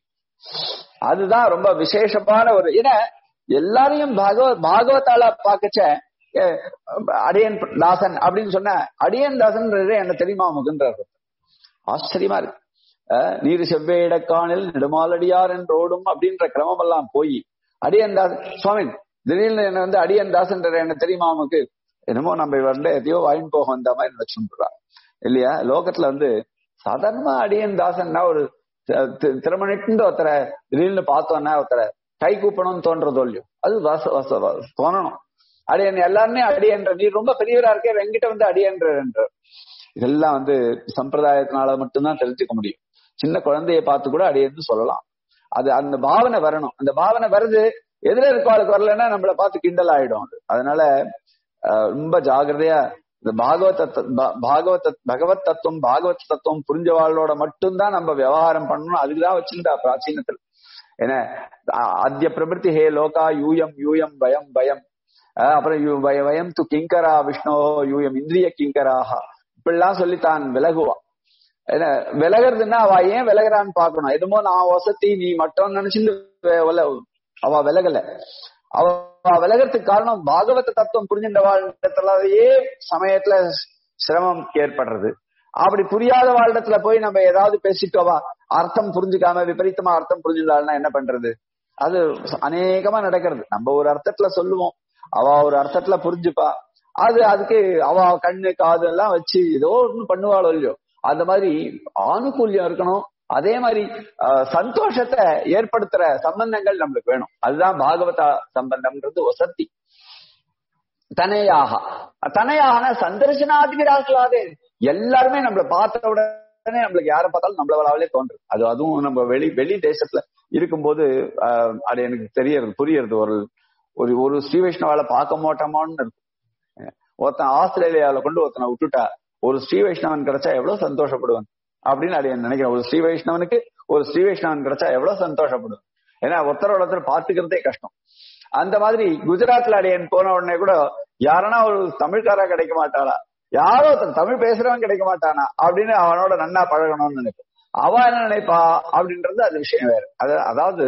அதுதான் ரொம்ப விசேஷமான ஒரு ஏன்னா எல்லாரையும் பாகவத் பாகவத்தால பாக்கச்ச அஹ், அடியன் தாசன் அப்படின்னு சொன்ன அடியன் தாசன்றது என்ன தெரியுமா முகுன்றார் ஆச்சரியமா இருக்கு அஹ், நீர் செவ்வேடக்கானில் நெடுமாலடியார் என்றோடும் அப்படின்ற கிரமம் எல்லாம் போய் அடியன் தாசன் சுவாமி திடீர்னு என்ன வந்து அடியன் தாசன்ற என்ன தெரியுமா நமக்கு என்னமோ நம்ம இவர்கிட்ட எதையோ வாங்கிட்டு போக வந்த மாதிரி நினைச்சுன்றா இல்லையா லோகத்துல வந்து சாதாரணமா அடியன் தாசன்னா ஒரு தி- தி- திருமணிட்டு ஒருத்தரை திடீர்னு பார்த்தோன்னா ஒருத்தரை கை கூப்பணும்னு தோன்றதோ இல்லையோ அது வச வச வ- தோணணும் அடியன் எல்லாருமே அடியன்ற நீ ரொம்ப பெரியவரா இருக்கே என்கிட்ட வந்து அடியன்ற என்ற இதெல்லாம் வந்து சம்பிரதாயத்தினால மட்டும்தான் தெரிஞ்சுக்க முடியும் சின்ன குழந்தைய பார்த்து கூட அடியன்னு சொல்லலாம் அது அந்த பாவனை வரணும் அந்த பாவனை வருது எதிர இருக்கவாளுக்கு வரலன்னா நம்மள பார்த்து கிண்டல் ஆயிடும் அது அதனால அஹ், ரொம்ப ஜாகிரதையா இந்த பாகவத தத்துவ- பா- பாகவத பகவத் தத்துவம் பாகவத் தத்துவம் புரிஞ்சவாளோட மட்டும்தான் நம்ம விவகாரம் பண்ணணும் அதுக்குதான் வச்சிருந்தா பிராச்சீனத்தில் என்ன அ- அத்ய பிரபிருத்தி ஹே லோகா யூயம் யூயம் பயம் பயம் அஹ் அப்புறம் யூ- வய- வயம் து கிங்கரா விஷ்ணோ யூயம் இந்திரிய கிங்கராக இப்படிலாம் சொல்லி தான் விலகுவா என்ன விலகிறதுன்னா அவ ஏன் விலகுறான்னு பாக்கணும் எதுமோ நான் வசதி நீ மட்டும் நினைச்சுட்டு வே- வில- அவ விலகல அவ விலகிறதுக்கு காரணம் பாகவத தத்துவம் புரிஞ்சின்ற வாழ்டத்துலயே சமயத்துல சிரமம் ஏற்படுறது அப்படி புரியாத வாழ்டத்துல போய் நம்ம ஏதாவது பேசிட்டோவா அர்த்தம் புரிஞ்சுக்காம விபரீதமா அர்த்தம் புரிஞ்சுட்டாள்னா என்ன பண்றது அது அநேகமா நடக்கிறது நம்ம ஒரு அர்த்தத்துல சொல்லுவோம் அவ ஒரு அர்த்தத்துல புரிஞ்சுப்பா அது அதுக்கு அவ கண்ணு காது எல்லாம் வச்சு ஏதோ ஒண்ணு பண்ணுவாளோ இல்லையோ அந்த மாதிரி ஆணுகூல்யம் இருக்கணும் அதே மாதிரி அஹ், சந்தோஷத்தை ஏற்படுத்துற சம்பந்தங்கள் நம்மளுக்கு வேணும் அதுதான் பாகவத சம்பந்தம்ன்றது வசதி தனையாக தனையான சந்தர்சனாதிபிராக்கலாதே எல்லாருமே நம்மள பார்த்த உடனே நம்மளுக்கு யாரை பார்த்தாலும் நம்மளவளாவே தோன்றுது அது அதுவும் நம்ம வெளி வெளி தேசத்துல இருக்கும்போது ஆஹ், அது எனக்கு தெரியறது புரியறது ஒரு ஒரு ஒரு ஸ்ரீ வைஷ்ணவால பார்க்க மாட்டோமான்னு இருக்கும் ஒருத்தன் ஆஸ்திரேலியாவில கொண்டு ஒருத்தனை விட்டுட்டா ஒரு ஸ்ரீ வைஷ்ணவன் கிடைச்சா எவ்வளவு சந்தோஷப்படுவான் அப்படின்னு அது நினைக்கிறேன் ஒரு ஸ்ரீ வைஷ்ணவனுக்கு ஒரு ஸ்ரீ வைஷ்ணவன் கிடைச்சா எவ்வளவு சந்தோஷப்படுவான் ஏன்னா ஒருத்தரோட ஒருத்தர் பார்த்துக்கிறதே கஷ்டம் அந்த மாதிரி குஜராத்ல அடையன் போன உடனே கூட யாரனா ஒரு தமிழ்காரா கிடைக்க மாட்டாளா யாரோ ஒருத்தன் தமிழ் பேசுறவன் கிடைக்க மாட்டானா அப்படின்னு அவனோட நன்னா பழகணும்னு நினைப்பேன் அவ என்ன நினைப்பா அப்படின்றது அது விஷயம் வேற அது அதாவது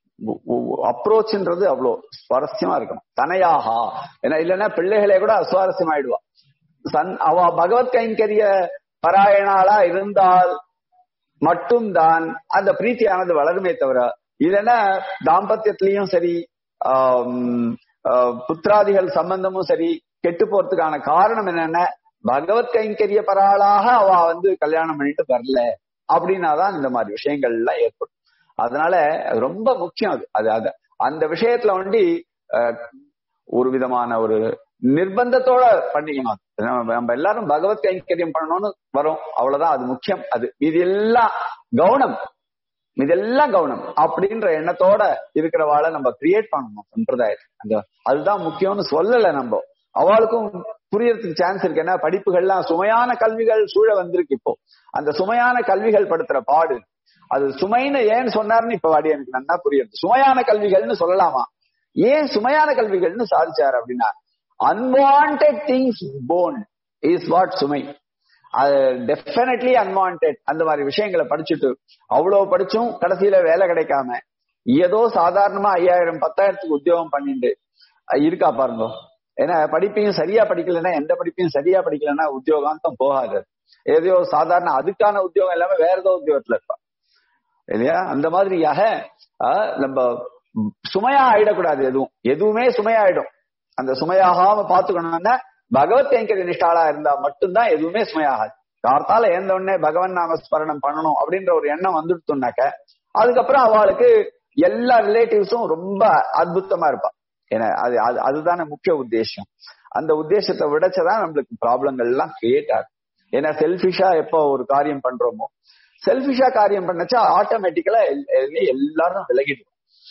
அப்ரோச்ன்றது அவ்வளவு சுவாரஸ்யமா இருக்கணும் தனையாகா ஏன்னா இல்லைன்னா பிள்ளைகளே கூட அசுவாரஸ்யமாயிடுவா சன் அவ பகவத் கைங்கரிய பராயணாளா இருந்தால் மட்டும்தான் அந்த பிரீத்தியானது வளருமே தவிர இல்லைன்னா தாம்பத்தியத்திலையும் சரி ஆம், ஆஹ், புத்திராதிகள் சம்பந்தமும் சரி கெட்டு போறதுக்கான காரணம் என்னன்னா பகவத் கைங்கரிய பராளாக அவ வந்து கல்யாணம் பண்ணிட்டு வரல அப்படின்னாதான் இந்த மாதிரி விஷயங்கள் எல்லாம் ஏற்படும் அதனால அது ரொம்ப முக்கியம் அது அது அது அந்த விஷயத்துல வந்து அஹ், ஒரு விதமான ஒரு நிர்பந்தத்தோட பண்ணிக்கணும் அது. நம்ம நம்ம எல்லாரும் பகவத் கைங்கரியம் பண்ணணும்னு வரோம் அவ்வளவுதான் அது முக்கியம் அது இது எல்லாம் கவனம் இதெல்லாம் கவனம் அப்படின்ற எண்ணத்தோட இருக்கிறவாளை நம்ம கிரியேட் பண்ணணும் சம்பிரதாயத்தை அந்த அதுதான் முக்கியம்னு சொல்லல நம்ம அவளுக்கும் புரியறதுக்கு சான்ஸ் இருக்கு ஏன்னா படிப்புகள்லாம் சுமையான கல்விகள் சூழ வந்திருக்கு இப்போ அந்த சுமையான கல்விகள் படுத்துற பாடு அது சுமைன்னு ஏன் சொன்னார்னு இப்ப வாடி எனக்கு நல்லா புரியுது சுமையான கல்விகள்னு சொல்லலாமா ஏன் சுமையான கல்விகள்னு சாதிச்சார் அப்படின்னா unwanted things phone is what சுமை அது டெஃபினெட்லி அன்வான்ட் அந்த மாதிரி விஷயங்களை படிச்சுட்டு அவ்வளவு படிச்சும் கடைசியில வேலை கிடைக்காம ஏதோ சாதாரணமா ஐயாயிரம் பத்தாயிரத்துக்கு உத்தியோகம் பண்ணிட்டு அஹ் இருக்கா பாருங்க ஏன்னா படிப்பையும் சரியா படிக்கலைன்னா எந்த படிப்பையும் சரியா படிக்கலைன்னா உத்தியோகாந்தம் போகாது ஏதோ சாதாரண அதுக்கான உத்தியோகம் எல்லாமே வேற ஏதோ உத்தியோகத்துல இருப்பா இல்லையா அந்த மாதிரியாக ஆஹ், நம்ம சுமையா ஆயிடக்கூடாது எதுவும் எதுவுமே சுமையாயிடும் அந்த சுமையாகாம பாத்துக்கணும்னா பகவத் கைங்கரிய நிஷ்டாளா இருந்தா மட்டும்தான் எதுவுமே சுமையாகாது கார்த்தால ஏந்த உடனே பகவன் நாம ஸ்மரணம் பண்ணணும் அப்படின்ற ஒரு எண்ணம் வந்துடுத்துனாக்க அதுக்கப்புறம் அவளுக்கு எல்லா ரிலேட்டிவ்ஸும் ரொம்ப அற்புதமா இருப்பா ஏன்னா அது அது அதுதானே முக்கிய உத்தேசம் அந்த உத்தேசத்தை விடச்சதான் நம்மளுக்கு ப்ராப்ளங்கள் எல்லாம் கிரியேட் ஆகும் ஏன்னா செல்ஃபிஷா எப்போ ஒரு காரியம் பண்றோமோ செல்ஃபிஷா காரியம் பண்ணச்சா ஆட்டோமேட்டிக்கலா எல்லாரும் விலகிடும்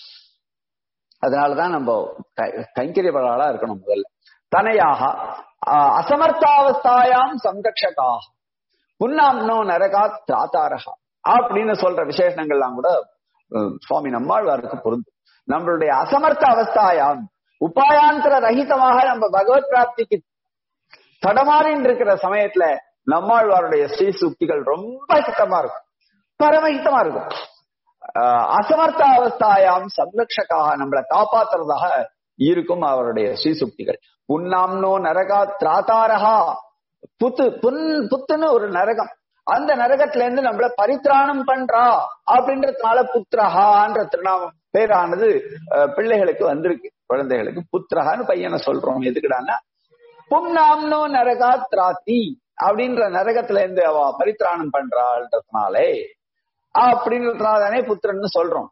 அதனாலதான் நம்ம கை- கைங்கரியபராளா இருக்கணும் முதல்ல தனையாக ஆஹ், அசமர்த்தாவஸ்தாயாம் சங்கக்ஷகாக புன்னாம்னோ நரகா திராத்தாரகா அப்படின்னு சொல்ற விசேஷங்கள்லாம் கூட அஹ், சுவாமி நம்மாழ்வாருக்கு பொருந்தும் நம்மளுடைய அசமர்த்த அவஸ்தாயாம் உபாயாந்திர ரஹிதமாக நம்ம பகவத் பிராப்திக்கு தடமாறின்னு இருக்கிற சமயத்துல நம்மாழ்வாருடைய ஸ்ரீ சூக்திகள் ரொம்ப ஹிதமா இருக்கும் பரமஹிதமா இருக்கும் ஆஹ் அசமர்த்த அவஸ்தாயாம் சம்ரக்ஷகாக நம்மளை காப்பாத்துறதாக இருக்கும் அவருடைய ஸ்ரீசுக்திகள் புன்னாம்னோ நரகா திராதாரகா புத்து புன் புத்துன்னு ஒரு நரகம் அந்த நரகத்துல இருந்து நம்மள பரித்ராணம் பண்றா அப்படின்றதுனால புத்திரஹான்ற திருநாமம் பேரானது அஹ், பிள்ளைகளுக்கு வந்திருக்கு குழந்தைகளுக்கு புத்திரஹான்னு பையனை சொல்றோம் எதுக்குடான்னா புன்னாம்னோ நரகா திராத்தி அப்படின்ற நரகத்துல இருந்து அவ பரித்ராணம் பண்றாள்ன்றதுனாலே அப்படின்றதுனால தானே புத்திரன்னு சொல்றோம்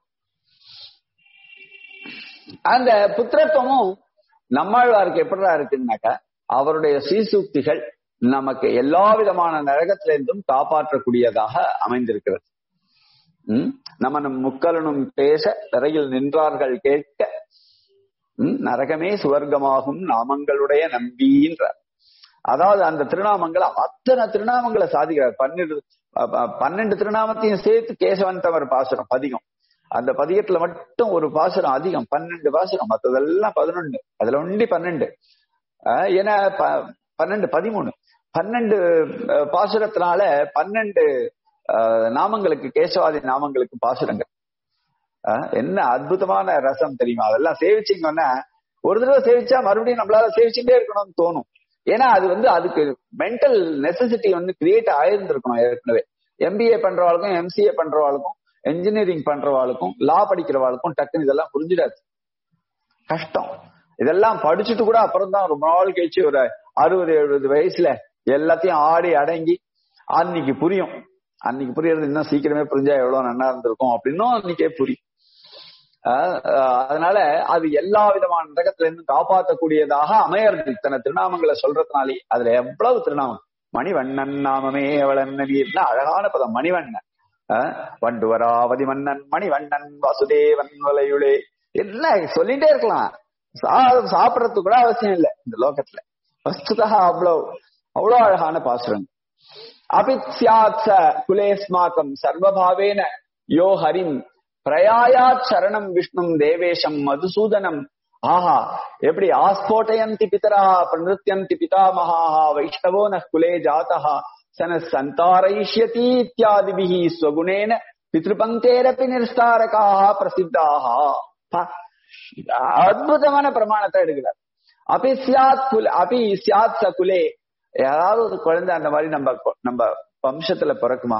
அந்த புத்திரத்துவமும் நம்மாழ்வாருக்கு எப்படிடா இருக்குன்னாக்கா அவருடைய சீசூக்திகள் நமக்கு எல்லா விதமான நரகத்திலிருந்தும் காப்பாற்றக்கூடியதாக அமைந்திருக்கிறது ம்? நமனும் முக்கலனும் பேச திரையில் நின்றார்கள் கேட்க ம்? நரகமே சுவர்க்கமாகும் நாமங்களுடைய நம்பின்றார் அதாவது அந்த திருநாமங்களை அத்தனை திருநாமங்களை சாதிக்கிறார் பன்னெண்டு அ- அ- பன்னெண்டு திருநாமத்தையும் சேர்த்து கேசவன் தவர் பாசுரம் பதிகம் அந்த பதிகத்துல மட்டும் ஒரு பாசுரம் அதிகம் பன்னெண்டு பாசுரம் மத்ததெல்லாம் பதினொன்னு அதுல ஒண்டி பன்னெண்டு ஆஹ் ஏன்னா ப- பன்னெண்டு பதிமூணு பன்னெண்டு அஹ், பாசுரத்தினால பன்னெண்டு ஆஹ், நாமங்களுக்கு கேசவாதி நாமங்களுக்கு பாசுரங்கள் ஆஹ், என்ன அற்புதமான ரசம் தெரியுமா அதெல்லாம் சேவிச்சிங்கன்னா ஒரு தடவை சேவிச்சா மறுபடியும் நம்மளால சேவிச்சுட்டே இருக்கணும்னு தோணும் ஏன்னா அது வந்து அதுக்கு மென்டல் நெசசிட்டி வந்து கிரியேட் ஆயிருந்திருக்கணும் ஏற்கனவே எம்பிஏ பண்றவாளுக்கும் எம்சிஏ பண்றவாளுக்கும் என்ஜினியரிங் பண்றவாளுக்கும் லா படிக்கிறவாளுக்கும் டக்குன்னு இதெல்லாம் புரிஞ்சிடாது கஷ்டம் இதெல்லாம் படிச்சுட்டு கூட அப்புறம் தான் ரொம்ப நாள் கழிச்சு ஒரு அறுபது எழுபது வயசுல எல்லாத்தையும் ஆடி அடங்கி அன்னைக்கு புரியும் அன்னைக்கு புரியறது இன்னும் சீக்கிரமே புரிஞ்சா எவ்வளவு நல்லா இருந்திருக்கும் அப்படின்னும் அன்னைக்கே புரியும் ஆஹ் ஆஹ் அதனால அது எல்லா விதமான நரகத்துல இருந்து காப்பாற்றக்கூடியதாக அமையறது இத்தனை திருநாமங்களை சொல்றதுனாலே அதுல எவ்வளவு திருநாமம் மணிவண்ணன் நாமமே எவ்வளவு அழகான பதம் மணிவண்ணன் ஆஹ் வண்டுவராவதி மன்னன் மணிவண்ணன் வசுதேவன் வலையுளே என்ன சொல்லிட்டே இருக்கலாம் சா- சாப்பிடறதுக்கு கூட அவசியம் இல்லை இந்த லோகத்துல வஸ்துதா அவ்வளவு அவ்வளவு அழகான பாசுரங்கள் அபித்யாத் ச குலேஸ்மாக்கம் சர்வபாவேன யோ ஹரிம் பிரயாயாத் சரணம் விஷ்ணும் தேவேஷம் மதுசூதனம் ஆஹா எப்படி ஆஸ்போட்டயந்தி பிதரா பிரநிருத்தியந்தி பிதாமகா வைஷ்ணவோ ந குலே ஜாதா சன சந்தாரயிஷ்யதி இத்தியாதிபிஹி ஸ்வகுணேன பித்ருபங்கேரப்பி நிர்ஸ்தாரகாக பிரசித்தாக பா, அற்புதமான பிரமாணத்தை எடுக்கிறார் அபி சியாத் குல அபி சியாத் ச குலே யாராவது ஒரு குழந்தை அந்த மாதிரி நம்ம கொ- நம்ம வம்சத்துல பிறக்குமா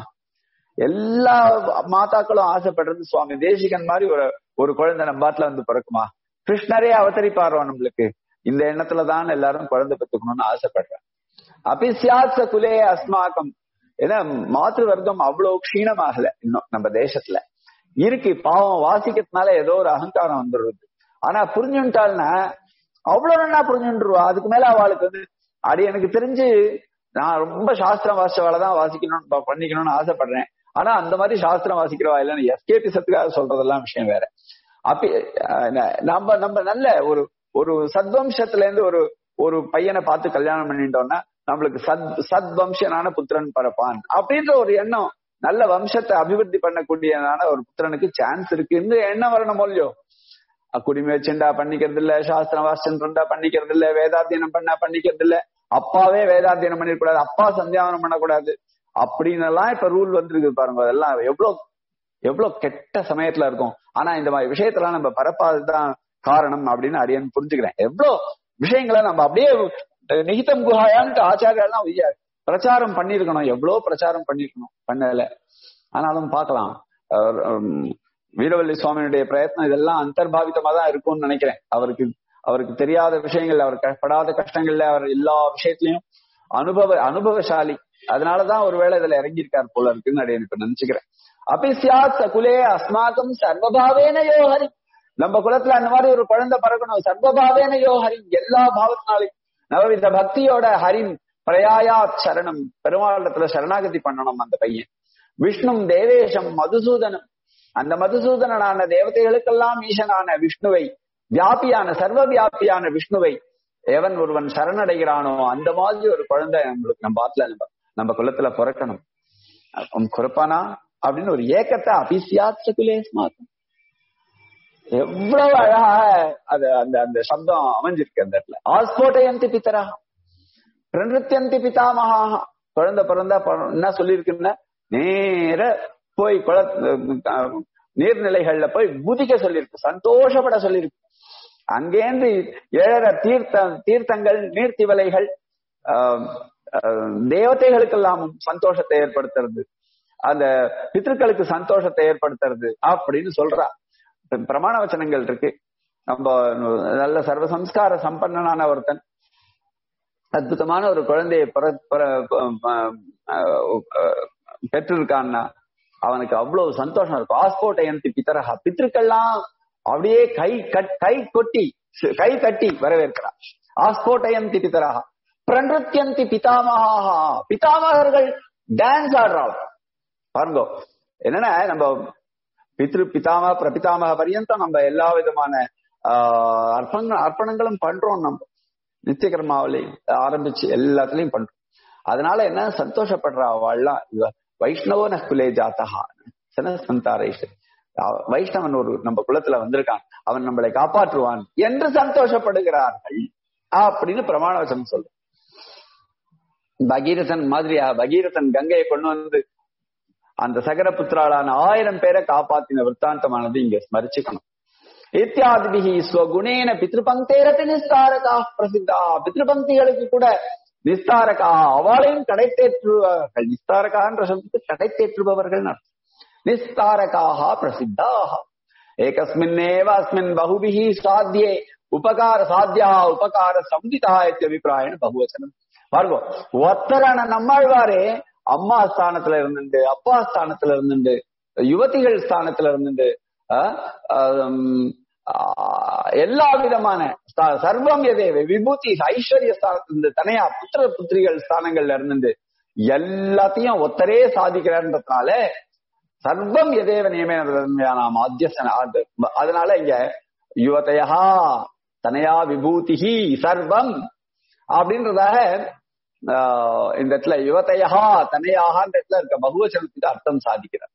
எல்லா மாதாக்களும் ஆசைப்படுறது சுவாமி தேசிகன் மாதிரி ஒரு ஒரு குழந்தை நம்ம பாட்டுல வந்து பிறக்குமா கிருஷ்ணரே அவதரிப்பாரோ நம்மளுக்கு இந்த எண்ணத்துல தான் எல்லாரும் குழந்தை பெற்றுக்கணும்னு ஆசைப்படுறேன் அபிசியாச குலே அஸ்மாக்கம் ஏன்னா மாற்று வர்க்கம் அவ்வளவு க்ஷீணமாகல இன்னும் நம்ம தேசத்துல இருக்கு பாவம் வாசிக்கிறதுனால ஏதோ ஒரு அகங்காரம் வந்துடுறது ஆனா புரிஞ்சுட்டாள்னா அவ்வளவு நல்லா புரிஞ்சுட்டுருவா அதுக்கு மேல அவளுக்கு வந்து அது எனக்கு தெரிஞ்சு நான் ரொம்ப சாஸ்திரம் வாசிச்சவாளை தான் வாசிக்கணும்னு ப- பண்ணிக்கணும்னு ஆசைப்படுறேன் ஆனா அந்த மாதிரி சாஸ்திரம் வாசிக்கிறவா இல்லைன்னு எஸ்கேபிசத்துக்காக சொல்றதெல்லாம் விஷயம் வேற அப்படி அஹ், ந- நம்ம நம்ம நல்ல ஒரு ஒரு சத்வம்சத்துல இருந்து ஒரு ஒரு பையனை பார்த்து கல்யாணம் பண்ணிட்டோம்னா நம்மளுக்கு சத் சத்வம்சனான புத்திரன் பரப்பான் அப்படின்ற ஒரு எண்ணம் நல்ல வம்சத்தை அபிவிருத்தி பண்ணக்கூடியதான ஒரு புத்திரனுக்கு சான்ஸ் இருக்கு இந்த எண்ணம் வரணும் இல்லையோ குடிமை வச்சுண்டா பண்ணிக்கிறது இல்ல சாஸ்திரம் வாசிச்சுண்டா பண்ணிக்கிறது இல்ல வேதாத்தியனம் பண்ணா பண்ணிக்கிறது இல்ல அப்பாவே வேதாத்தியனம் பண்ணிடக்கூடாது அப்பா சந்தியாவனம் பண்ணக்கூடாது அப்படின்னு எல்லாம் இப்ப ரூல் வந்திருக்கு பாருங்க அதெல்லாம் எவ்வளவு எவ்வளவு கெட்ட சமயத்துல இருக்கும் ஆனா இந்த மாதிரி விஷயத்தெல்லாம் நம்ம பரப்பாததுதான் காரணம் அப்படின்னு அரியன் புரிஞ்சுக்கிறேன் எவ்வளவு விஷயங்களை நம்ம அப்படியே அஹ், நிகிதம் குஹாயான்ட்டு ஆச்சாரியெல்லாம் ஐயா, பிரச்சாரம் பண்ணிருக்கணும் எவ்வளவு பிரச்சாரம் பண்ணிருக்கணும் பண்ணல ஆனாலும் பார்க்கலாம் அவர், உம், வீரவல்லி சுவாமியுடைய பிரயத்னம் இதெல்லாம் அந்தர்பாவிதமா தான் இருக்கும்னு நினைக்கிறேன் அவருக்கு அவருக்கு தெரியாத விஷயங்கள் அவர் க- படாத கஷ்டங்கள்ல அவர் எல்லா விஷயத்திலையும் அனுபவ அனுபவசாலி அதனாலதான் ஒருவேளை இதுல இறங்கியிருக்கார் போல இருக்குன்னு நான் இப்ப நினைச்சுக்கிறேன் அபிசியாத் சகுலே அஸ்மாக்கம் சர்வபாவேன யோஹரி நம்ம குலத்துல அந்த மாதிரி ஒரு குழந்தை பிறக்கணும் சர்வபாவேன யோஹரி எல்லா பாவத்தினாலையும் நவவித பக்தியோட ஹரிம் பிரயாயாத் சரணம் பெருமாளத்துல சரணாகதி பண்ணணும் அந்த பையன் விஷ்ணும் தேவேஷம் மதுசூதனம் அந்த மதுசூதனனான தேவதைகளுக்கெல்லாம் ஈசனான விஷ்ணுவை வியாபியான சர்வ வியாபியான விஷ்ணுவை எவன் ஒருவன் சரணடைகிறானோ அந்த மாதிரி ஒரு குழந்தை நம்மளுக்கு நம்ம பாத்துல நம்ம நம்ம குலத்துல பிறக்கணும் அவன் குறப்பானா அப்படின்னு ஒரு ஏக்கத்தை அபிசியாத் சகுலே ஸ்மார்த்தம் எவ்வளவு அழகாக அது அந்த அந்த சப்தம் அமைஞ்சிருக்கு அந்த இடத்துல ஆஸ்போட்டயந்தி பித்தரா பிரநிருத்தியந்தி பிதாமகா குழந்தை பிறந்தா ப- என்ன சொல்லியிருக்குன்னா நேர போய் குள அஹ் நீர்நிலைகள்ல போய் குதிக்க சொல்லியிருக்கு சந்தோஷப்பட சொல்லியிருக்கு அங்கேருந்து ஏழரை தீர்த்த தீர்த்தங்கள் நீர்த்திவலைகள் ஆஹ், ஆஹ், தேவதைகளுக்கெல்லாமும் சந்தோஷத்தை ஏற்படுத்துறது அந்த பித்ருக்களுக்கு சந்தோஷத்தை ஏற்படுத்துறது அப்படின்னு சொல்றா பிரமாண வச்சனங்கள் இருக்கு நம்ம நல்ல சர்வ சம்ஸ்கார சம்பன்னனான ஒருத்தன் அற்புதமான ஒரு குழந்தையை பிற- பிற- ப- அஹ் பெற்றிருக்கான்னா அவனுக்கு அவ்வளவு சந்தோஷம் இருக்கும் ஆஸ்போட்டயந்தி பித்தரஹா பித்திருக்கெல்லாம் அப்படியே கை கட் கை கொட்டி சி- கை தட்டி வரவேற்கிறார் ஆஸ்போட்டயந்தி பித்தரஹா பிரநிருத்தியந்தி பிதாமகா பிதாமகர்கள் டான்ஸ் ஆடுறாள் பாருங்க என்னன்னா நம்ம பித்ரு பிதாமக பிரபிதாமக பரியந்தம் நம்ம எல்லா விதமான ஆஹ் அர்ப்பண அர்ப்பணங்களும் பண்றோம் நம்ம நித்திய கர்மாவிலே ஆரம்பிச்சு எல்லாத்துலயும் பண்றோம் அதனால என்ன சந்தோஷப்படுற அவள்லாம் இவ வைஷ்ணவோ நகுலே ஜாத்தகா சன சந்தாரேஷ் வைஷ்ணவன் ஒரு நம்ம குலத்துல வந்திருக்கான் அவன் நம்மளை காப்பாற்றுவான் என்று சந்தோஷப்படுகிறார்கள் அப்படின்னு பிரமாண வசனம் சொல்லு பகீரதன் மாதிரியா பகீரதன் கங்கையை கொண்டு வந்து அந்த சகரபுத்திராளான ஆயிரம் பேரை காப்பாத்தின விற்த்தாந்தமானது இங்க ஸ்மரிச்சுக்கணும் இத்தியாதிபிகி ஸ்வகுணேன பித்ருபங்கேரப்பி நிஸ்தாரகா பிரசித்தா பித்ருபங்கிகளுக்கு கூட நிஸ்தாரகா அவளையும் கடை தேற்றுவார்கள் நிஸ்தாரகான்ற சொல்லுக்கு கடை தேற்றுபவர்கள் அர்த்தம். நிஸ்தாரகாக பிரசித்தாக ஏகஸ்மின்னேவ அஸ்மின் பகுபிகி சாத்தியே உபகார சாத்தியா உபகார சம்திதா அபிப்பிராயம் பகுவச்சனம் பாருங்க ஒத்தரான நம்மாழ்வாரே அம்மா ஸ்தானத்துல இருந்துட்டு அப்பா ஸ்தானத்துல இருந்துட்டு யுவதிகள் ஸ்தானத்துல இருந்துட்டு ஆஹ், ஆம், ஆஹ், எல்லா விதமான ஸ்தா- சர்வம் எதேவே விபூதி ஐஸ்வர்ய ஸ்தானத்துல தனையா புத்திர புத்திரிகள் ஸ்தானங்கள்ல இருந்துட்டு எல்லாத்தையும் ஒத்தரே சாதிக்கிறான்றதுனால சர்வம் எதேவ நியமேன ஆத்தியசன அதனால இங்க யுவதையா தனையா விபூதிஹி சர்வம் அப்படின்றதாக ஆஹ், இந்த இடத்துல யுவதையா தனையாகன்ற இடத்துல இருக்க பகுவச்சனத்துக்கு அர்த்தம் சாதிக்கிறார்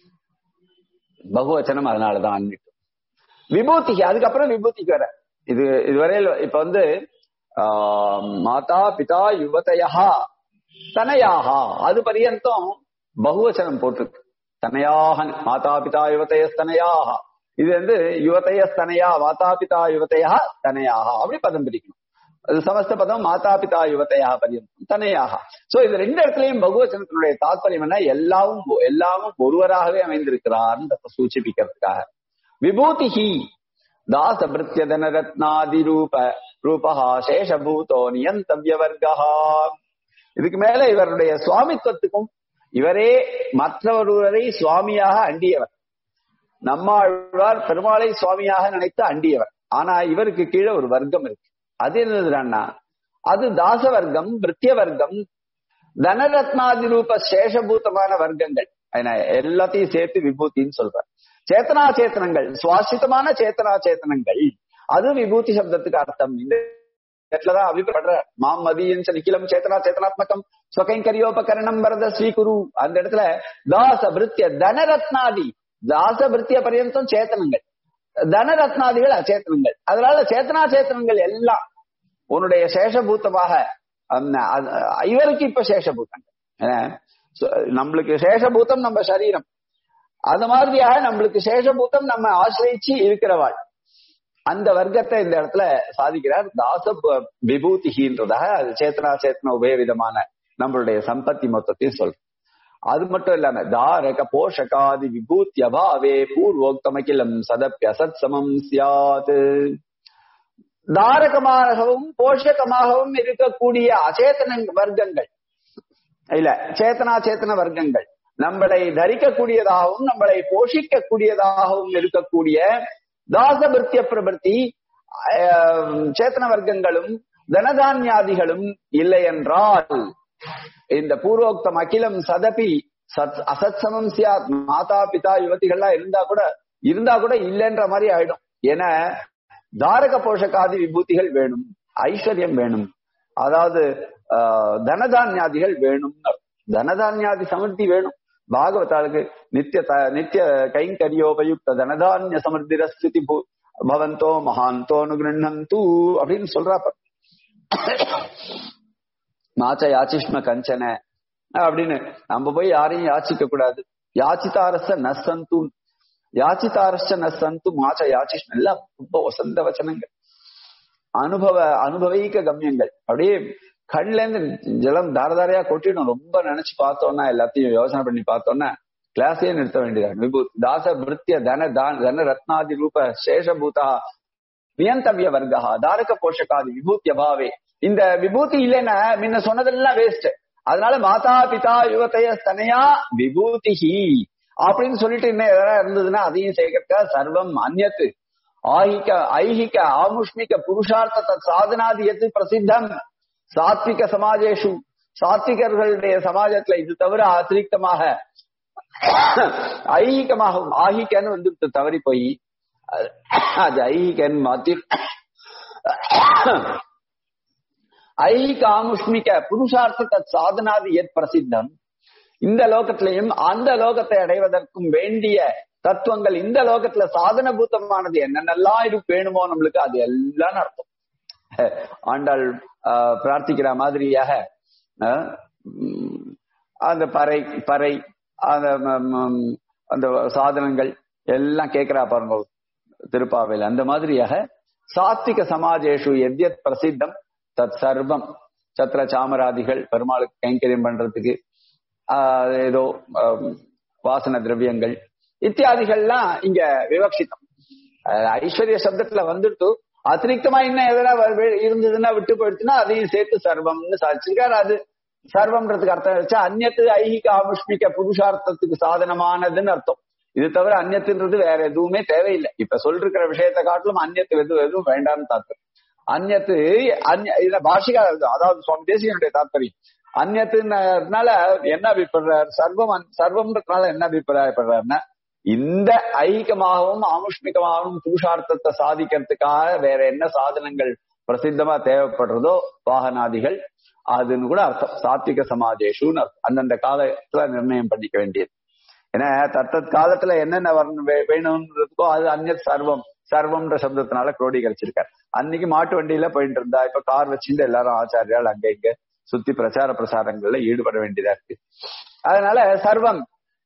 பகுவச்சனம் அதனாலதான் அன்னிட்டு விபூதிக்கு அதுக்கப்புறம் விபூதிக்கு வர இது இதுவரையில் இப்ப வந்து ஆஹ், மாதா பிதா யுவதையா தனையாகா அது பரியந்தம் பகுவச்சனம் போட்டிருக்கு தனையாக மாதா பிதா யுவதயஸ்தனையாக இது வந்து யுவதயஸ்தனையா மாதா பிதா யுவதையா தனையாக அப்படி பதம் பிரிக்கணும் அது சமஸ்த பதம் மாதா பிதா யுவதையா பரியந்தம் தனையாக சோ இது ரெண்டு இடத்துலயும் பகுவச்சனத்தினுடைய தாத்பரியம் என்ன எல்லாவும் எல்லாமும் ஒருவராகவே அமைந்திருக்கிறார் சூச்சிப்பிக்கிறதுக்காக விபூதிஹி தாச பிருத்தியதன ரத்னாதி ரூப ரூபஹா சேஷபூதோ நியந்தவ்ய வர்க்கஹா இதுக்கு மேல இவருடைய சுவாமித்துவத்துக்கும் இவரே மற்றொருவரை சுவாமியாக அண்டியவர் நம்மாழ்வார் பெருமாளை சுவாமியாக நினைத்து அண்டியவர் ஆனா இவருக்கு கீழே ஒரு வர்க்கம் இருக்கு அது என்னதுன்னா அது தாச வர்க்கம் பிருத்திய வர்க்கம் தனரத்னாதி ரூப சேஷபூதமான வர்க்கங்கள் என்ன, எல்லாத்தையும் சேர்த்து விபூதின்னு சொல்றார் சேத்தனா சேத்தனங்கள் சுவாசித்தமான சேத்தனா சேத்தனங்கள் அது விபூதி சப்தத்துக்கு அர்த்தம் இந்த இடத்துலதான் அபிப்படுற மாம் மதியன் நிக்கிலம் சேத்தனா சேத்தனாத்மகம் ஸ்வகைங்கரியோபகரணம் வரத ஸ்ரீகுரு அந்த இடத்துல தாச பிருத்திய தனரத்னாதி தாச பிருத்திய பரியந்தம் சேத்தனங்கள் தனரத்னாதிகள் அச்சேத்தனங்கள் அதனால சேத்தனா சேத்தனங்கள் எல்லாம் உன்னுடைய சேஷபூத்தமாக அந்த- அது- இவருக்கு இப்ப சேஷபூத்தங்கள் ஏன்னா, சு- நம்மளுக்கு சேஷபூத்தம் நம்ம சரீரம் அது மாதிரியாக நம்மளுக்கு சேஷபூத்தம் நம்ம ஆசிரியிச்சு இருக்கிறவாள் அந்த வர்க்கத்தை இந்த இடத்துல சாதிக்கிறார் தாச ப- விபூதிகின்றதாக அது சேத்தனா சேத்தன உபயவிதமான நம்மளுடைய சம்பத்தி மொத்தத்தையும் சொல்ற அது மட்டும் இல்லாம தாரக போஷகாதி விபூத்தி அபாவே பூர்வோக்தமகிலம் சதப்பிய அசத் சமம் சியாத் தாரகமாகவும் போஷகமாகவும் இருக்கக்கூடிய அச்சேதன வர்க்கங்கள் இல்ல சேத்தனா சேத்தன வர்க்கங்கள் நம்மளை தரிக்கக்கூடியதாகவும் நம்மளை போஷிக்கக்கூடியதாகவும் இருக்கக்கூடிய தாசபிருத்திய பிரபத்தி ஆஹ், சேத்தன வர்க்கங்களும் தனதான்யாதிகளும் இல்லை என்றால் இந்த பூர்வோக்தம் அகிலம் சதபி சத் அசத்சமம் சியாத் மாதா பிதா யுவதிகள்லாம் இருந்தா கூட இருந்தா கூட இல்லைன்ற மாதிரி ஆயிடும் ஏன்னா தாரக போஷகாதி விபூதிகள் வேணும் ஐஸ்வர்யம் வேணும் அதாவது ஆஹ், தனதான்யாதிகள் வேணும் தனதானியாதி சமிருத்தி வேணும் பாகவதாளுக்கு நித்திய த- நித்திய கைங்கரியோபயுக்த தனதானிய சமிருத்திர ஸ்திதி பூ பவந்தோ மகாந்தோ அனுகிருண்ணந்து அப்படின்னு சொல்றாப்ப மாச்ச யாச்சிஷ்ம கஞ்சன அப்படின்னு நம்ம போய் யாரையும் யாச்சிக்க கூடாது யாச்சிதாரச நசந்து யாச்சிதாரச நசந்து மாச்ச யாச்சிஷ்ம எல்லாம் ரொம்ப வசந்த வச்சனங்கள் அனுபவ அனுபவீக கம்யங்கள் அப்படியே கண்ல இருந்து ஜலம் தாரதாரையா கொட்டிடும் ரொம்ப நினைச்சு பார்த்தோம்னா எல்லாத்தையும் யோசனை பண்ணி பார்த்தோம்னா கிளாஸே நிறுத்த வேண்டியது விபூத் தாச விருத்திய தன தான் தன ரத்னாதி ரூப சேஷபூதா நியந்தவிய வர்க்கா தாரக போஷகாதி விபூத்திய பாவே இந்த விபூதி இல்லைன்னா முன்ன சொன்னதெல்லாம் வேஸ்ட் அதனால மாதா பிதா யுவத்தைய தனையா விபூதிஹி அப்படின்னு சொல்லிட்டு இன்னும் எதனா இருந்ததுன்னா அதையும் சேர்க்க சர்வம் அந்நத்து ஆஹிக ஐஹிக ஆமுஷ்மிக புருஷார்த்த தத் சாதனாதி எது பிரசித்தம் சாத்விக சமாஜேஷு சாத்விகர்களுடைய சமாஜத்துல இது தவிர அதிரிக்தமாக ஐஹிகமாகவும் ஆஹிகன்னு வந்து தவறி போய் அது- அது ஐஹிகன் மாத்தி ஐஹிக ஆமுஷ்மிக புருஷார்த்த தத் சாதனாதி எத் பிரசித்தம் இந்த லோகத்திலையும் அந்த லோகத்தை அடைவதற்கும் வேண்டிய தத்துவங்கள் இந்த லோகத்துல சாதன பூத்தமானது என்னென்னலாம் இருக்கு வேணுமோ நம்மளுக்கு அது எல்லாம் அர்த்தம் ஆண்டாள் ஆஹ், பிரார்த்திக்கிற மாதிரியாக ஆஹ், உம், அந்த பறை பறை அந்த ம், ம், அந்த சாதனங்கள் எல்லாம் கேட்கிறா பாருங்க திருப்பாவையில் அந்த மாதிரியாக சாத்விக சமாஜேஷு எத்யத் பிரசித்தம் தத் சர்வம் சத்திர சாமராதிகள் பெருமாளுக்கு கைங்கரியம் பண்றதுக்கு ஆஹ், ஏதோ ஆம், வாசன திரவியங்கள் இத்தியாதிகள்லாம் இங்க விவக்ஷிதம் ஆஹ், ஐஸ்வர்ய சப்தத்துல வந்துட்டு அதிரிக்தமா இன்னும் எதனா வ- வே- இருந்ததுன்னா விட்டு போயிடுச்சுன்னா அதையும் சேர்த்து சர்வம்னு சாதிச்சிருக்காரு அது சர்வம்ன்றதுக்கு அர்த்தம் வச்சா அந்நத்து ஐகிக ஆமுஷ்மிக புருஷார்த்தத்துக்கு சாதனமானதுன்னு அர்த்தம் இது தவிர அந்நத்துன்றது வேற எதுவுமே தேவையில்லை இப்ப சொல்லிருக்கிற விஷயத்தை காட்டிலும் அந்நத்து எதுவும் எதுவும் வேண்டாம்னு தாத்பரியம் அந்நத்து அந்நிய இதுல பாஷிகா அதாவது சுவாமி தேசிகனுடைய தாத்பரியம் அந்நத்துனால என்ன அபிப்பிடுறார் சர்வம் அன்- சர்வம்ன்றதுனால என்ன அபிப்பிராயப்படுறாருன்னா இந்த ஐகிகமாகவும் ஆமுஷ்மிகமாகவும் புருஷார்த்தத்தை சாதிக்கிறதுக்காக வேற என்ன சாதனங்கள் பிரசித்தமா தேவைப்படுறதோ வாகனாதிகள் அதுன்னு கூட அர்த்தம் சாத்விக சமாஜேஷுன்னு அர்த்தம். அந்தந்த காலத்துல நிர்ணயம் பண்ணிக்க வேண்டியது ஏன்னா தத்தத் காலத்துல என்னென்ன வரணும் வே- வேணும்ன்றதுக்கோ அது அந்நத் சர்வம் சர்வம்ன்ற சப்தத்தினால குரோடீகரிச்சிருக்காரு அன்னைக்கு மாட்டு வண்டியில போயிட்டு இருந்தா இப்ப கார் வச்சுட்டு எல்லாரும் ஆச்சாரியால் அங்க இங்க சுத்தி பிரச்சார பிரசாரங்கள்ல ஈடுபட வேண்டியதா இருக்கு அதனால சர்வம்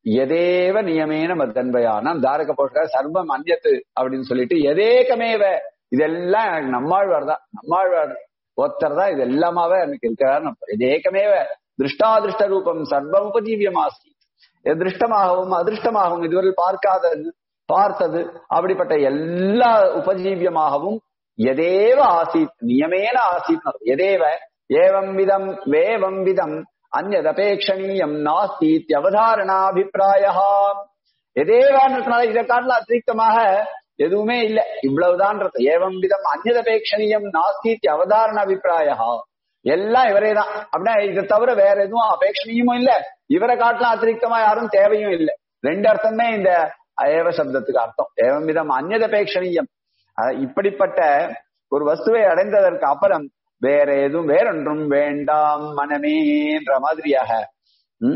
எதேவ நியமேன மத்தன்மையானம் தாரக போட்ட சர்வம் அந்நத்து அப்படின்னு சொல்லிட்டு எதேகமேவ இதெல்லாம் எனக்கு நம்மாழ்வார் தான் நம்மாழ்வார் ஒருத்தர் தான் இது எல்லாமாவே எனக்கு இருக்கிறார் எதேகமேவ திருஷ்டாதிருஷ்ட ரூபம் சர்வம் உபஜீவியமாசி திருஷ்டமாகவும் அதிருஷ்டமாகவும் இதுவரை பார்க்காதது பார்த்தது அப்படிப்பட்ட எல்லா உபஜீவியமாகவும் எதேவ ஆசீத் நியமேன ஆசீத் எதேவ ஏவம் விதம் வேவம் விதம் அந்நதபேட்சணீயம் நாஸ்தி அவதாரணாபிப்பிராய எதேவான்றதுனால இதை காட்டில அதிரிக்தமாக எதுவுமே இல்ல இவ்வளவுதான்றது ஏவம் விதம் அந்நதபேட்சணீயம் நாஸ்தி அவதாரண அபிப்பிராய எல்லாம் இவரே தான் அப்படின்னா இதை தவிர வேற எதுவும் அபேட்சணியமும் இல்ல இவரை காட்டலாம் அதிரிக்தமா யாரும் தேவையும் இல்லை ரெண்டு அர்த்தமே இந்த ஏவ சப்தத்துக்கு அர்த்தம் ஏவம் விதம் அந்நதபேட்சணீயம் அஹ் இப்படிப்பட்ட ஒரு வஸ்துவை அடைந்ததற்கு அப்புறம் வேற எதுவும் வேறொன்றும் வேண்டாம் மனமேன்ற மாதிரியாக ம்?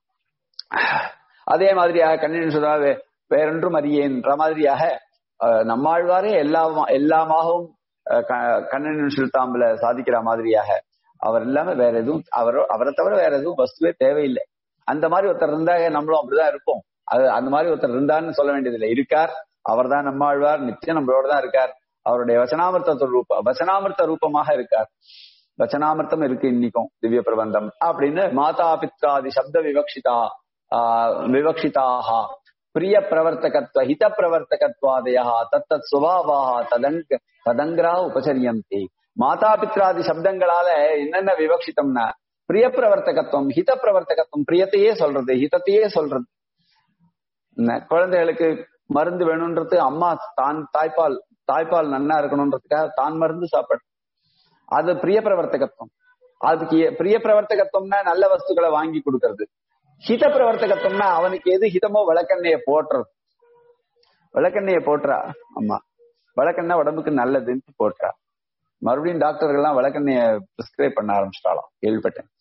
அதே மாதிரியாக கண்ணின் சொல்றா வே- வேறொன்றும் அறியேன்ற மாதிரியாக அஹ், நம்மாழ்வாரே எல்லா எல்லாமாகவும் அஹ், க- கண்ணனின் சுல்தாம்புல சாதிக்கிற மாதிரியாக அவர் இல்லாம வேற எதுவும் அவர் அவரை தவிர வேற எதுவும் வஸ்துவே தேவையில்லை அந்த மாதிரி ஒருத்தர் இருந்தா நம்மளும் அப்படிதான் இருப்போம் அது அந்த மாதிரி ஒருத்தர் இருந்தான்னு சொல்ல வேண்டியதில்லை இருக்கார் அவர்தான் நம்மாழ்வார் நித்தியம் நம்மளோட தான் இருக்கார் அவருடைய வச்சனாமிர்த்த ரூப வச்சனாமிர்த்த ரூபமாக இருக்கார் வச்சனாமிர்த்தம் இருக்கு இன்னைக்கும் திவ்ய பிரபந்தம் அப்படின்னு மாதா பித்ராதி சப்த விவக்ஷிதா ஆஹ், விவக்ஷிதாக பிரிய பிரவர்த்தகத்வ ஹித பிரவர்த்தகத்வாதயா தத்தத் சுபாவா ததங்க ததங்கிரா உபச்சரியந்தி மாதா பித்ராதி சப்தங்களால என்னென்ன விவக்ஷிதம்னா பிரிய பிரவர்த்தகத்துவம் ஹித பிரவர்த்தகத்துவம் பிரியத்தையே சொல்றது ஹிதத்தையே சொல்றது என்ன, குழந்தைகளுக்கு மருந்து வேணும்ன்றது அம்மா தான் தாய்ப்பால் தாய்ப்பால் நன்னா இருக்கணும்ன்றதுக்காக தான் மருந்து சாப்பிடு அது பிரிய பிரவர்த்தகத்துவம் அதுக்கு எ- பிரிய பிரவர்த்தகத்துவம்னா நல்ல வஸ்துக்களை வாங்கி கொடுக்கறது ஹித பிரவர்த்தகத்துவம்னா அவனுக்கு எது ஹிதமோ விளக்கெண்ணைய போட்டுறது விளக்கெண்ணைய போட்டுறா அம்மா விளக்கெண்ணெய் உடம்புக்கு நல்லதுன்னு போட்டுறா மறுபடியும் டாக்டர்கள்லாம் விளக்கெண்ணைய பிரிஸ்கிரைப் பண்ண ஆரம்பிச்சிட்டாலாம் கேள்விப்பட்டேன்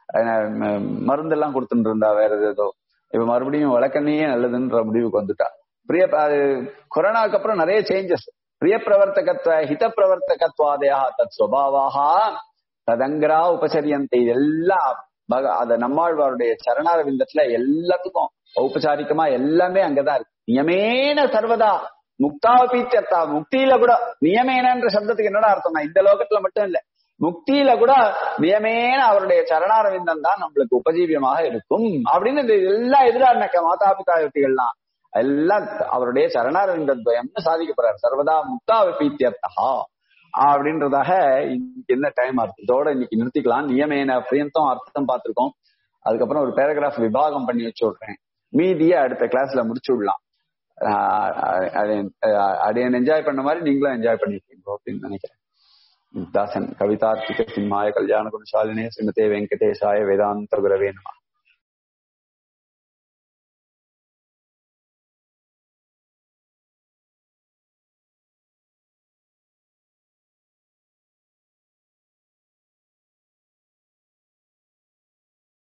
அஹ் ம- மருந்தெல்லாம் கொடுத்துட்டு இருந்தா வேற ஏதோ இப்ப மறுபடியும் வழக்கண்ணையே நல்லதுன்ற முடிவுக்கு வந்துட்டா பிரிய அது கொரோனாக்கு அப்புறம் நிறைய சேஞ்சஸ் பிரிய பிரவர்த்தகத்துவ ஹித பிரவர்த்தகத்வாதயா தத் சுவாவாக ததங்கரா உபசரியந்தை எல்லாம் பக அத நம்மாழ்வாருடைய சரணாரவிந்தத்துல எல்லாத்துக்கும் ஔபசாரிகமா எல்லாமே அங்கதான் இருக்கு நியமேன சர்வதா முக்தாபீத்தியர்த்தா முக்தியில கூட நியமேனன்ற சப்தத்துக்கு என்னடா அர்த்தம்னா இந்த லோகத்துல மட்டும் இல்ல முக்தியில கூட நியமேன அவருடைய சரணாரவிந்தம் தான் நம்மளுக்கு உபஜீவியமாக இருக்கும் அப்படின்னு இந்த எல்லாம் எதிராக மாதா பிதா யுக்திகள்லாம் எல்லாம் அவருடைய சரணாரவிந்த துவயம்னு சாதிக்க போறாரு சர்வதா முக்தா பீத்தியர்த்தா அப்படின்றதாக இன்னைக்கு என்ன டைம் ஆகுது இதோட இன்னைக்கு நிறுத்திக்கலாம் நியமேன பிரியந்தம் அர்த்தம் பார்த்திருக்கோம் அதுக்கப்புறம் ஒரு பேராகிராஃப் விபாகம் பண்ணி வச்சு விடுறேன் மீதியை அடுத்த கிளாஸ்ல முடிச்சு விடலாம் ஆஹ் அதை அதை என்ஜாய் பண்ண மாதிரி நீங்களும் என்ஜாய் பண்ணிருக்கீங்க அப்படின்னு நினைக்கிறேன் தாசன் கவிதார்த்திக சிம்மாய கல்யாண குணசாலினே ஸ்ரீமதே வெங்கடேசாய வேதாந்த குரவே நம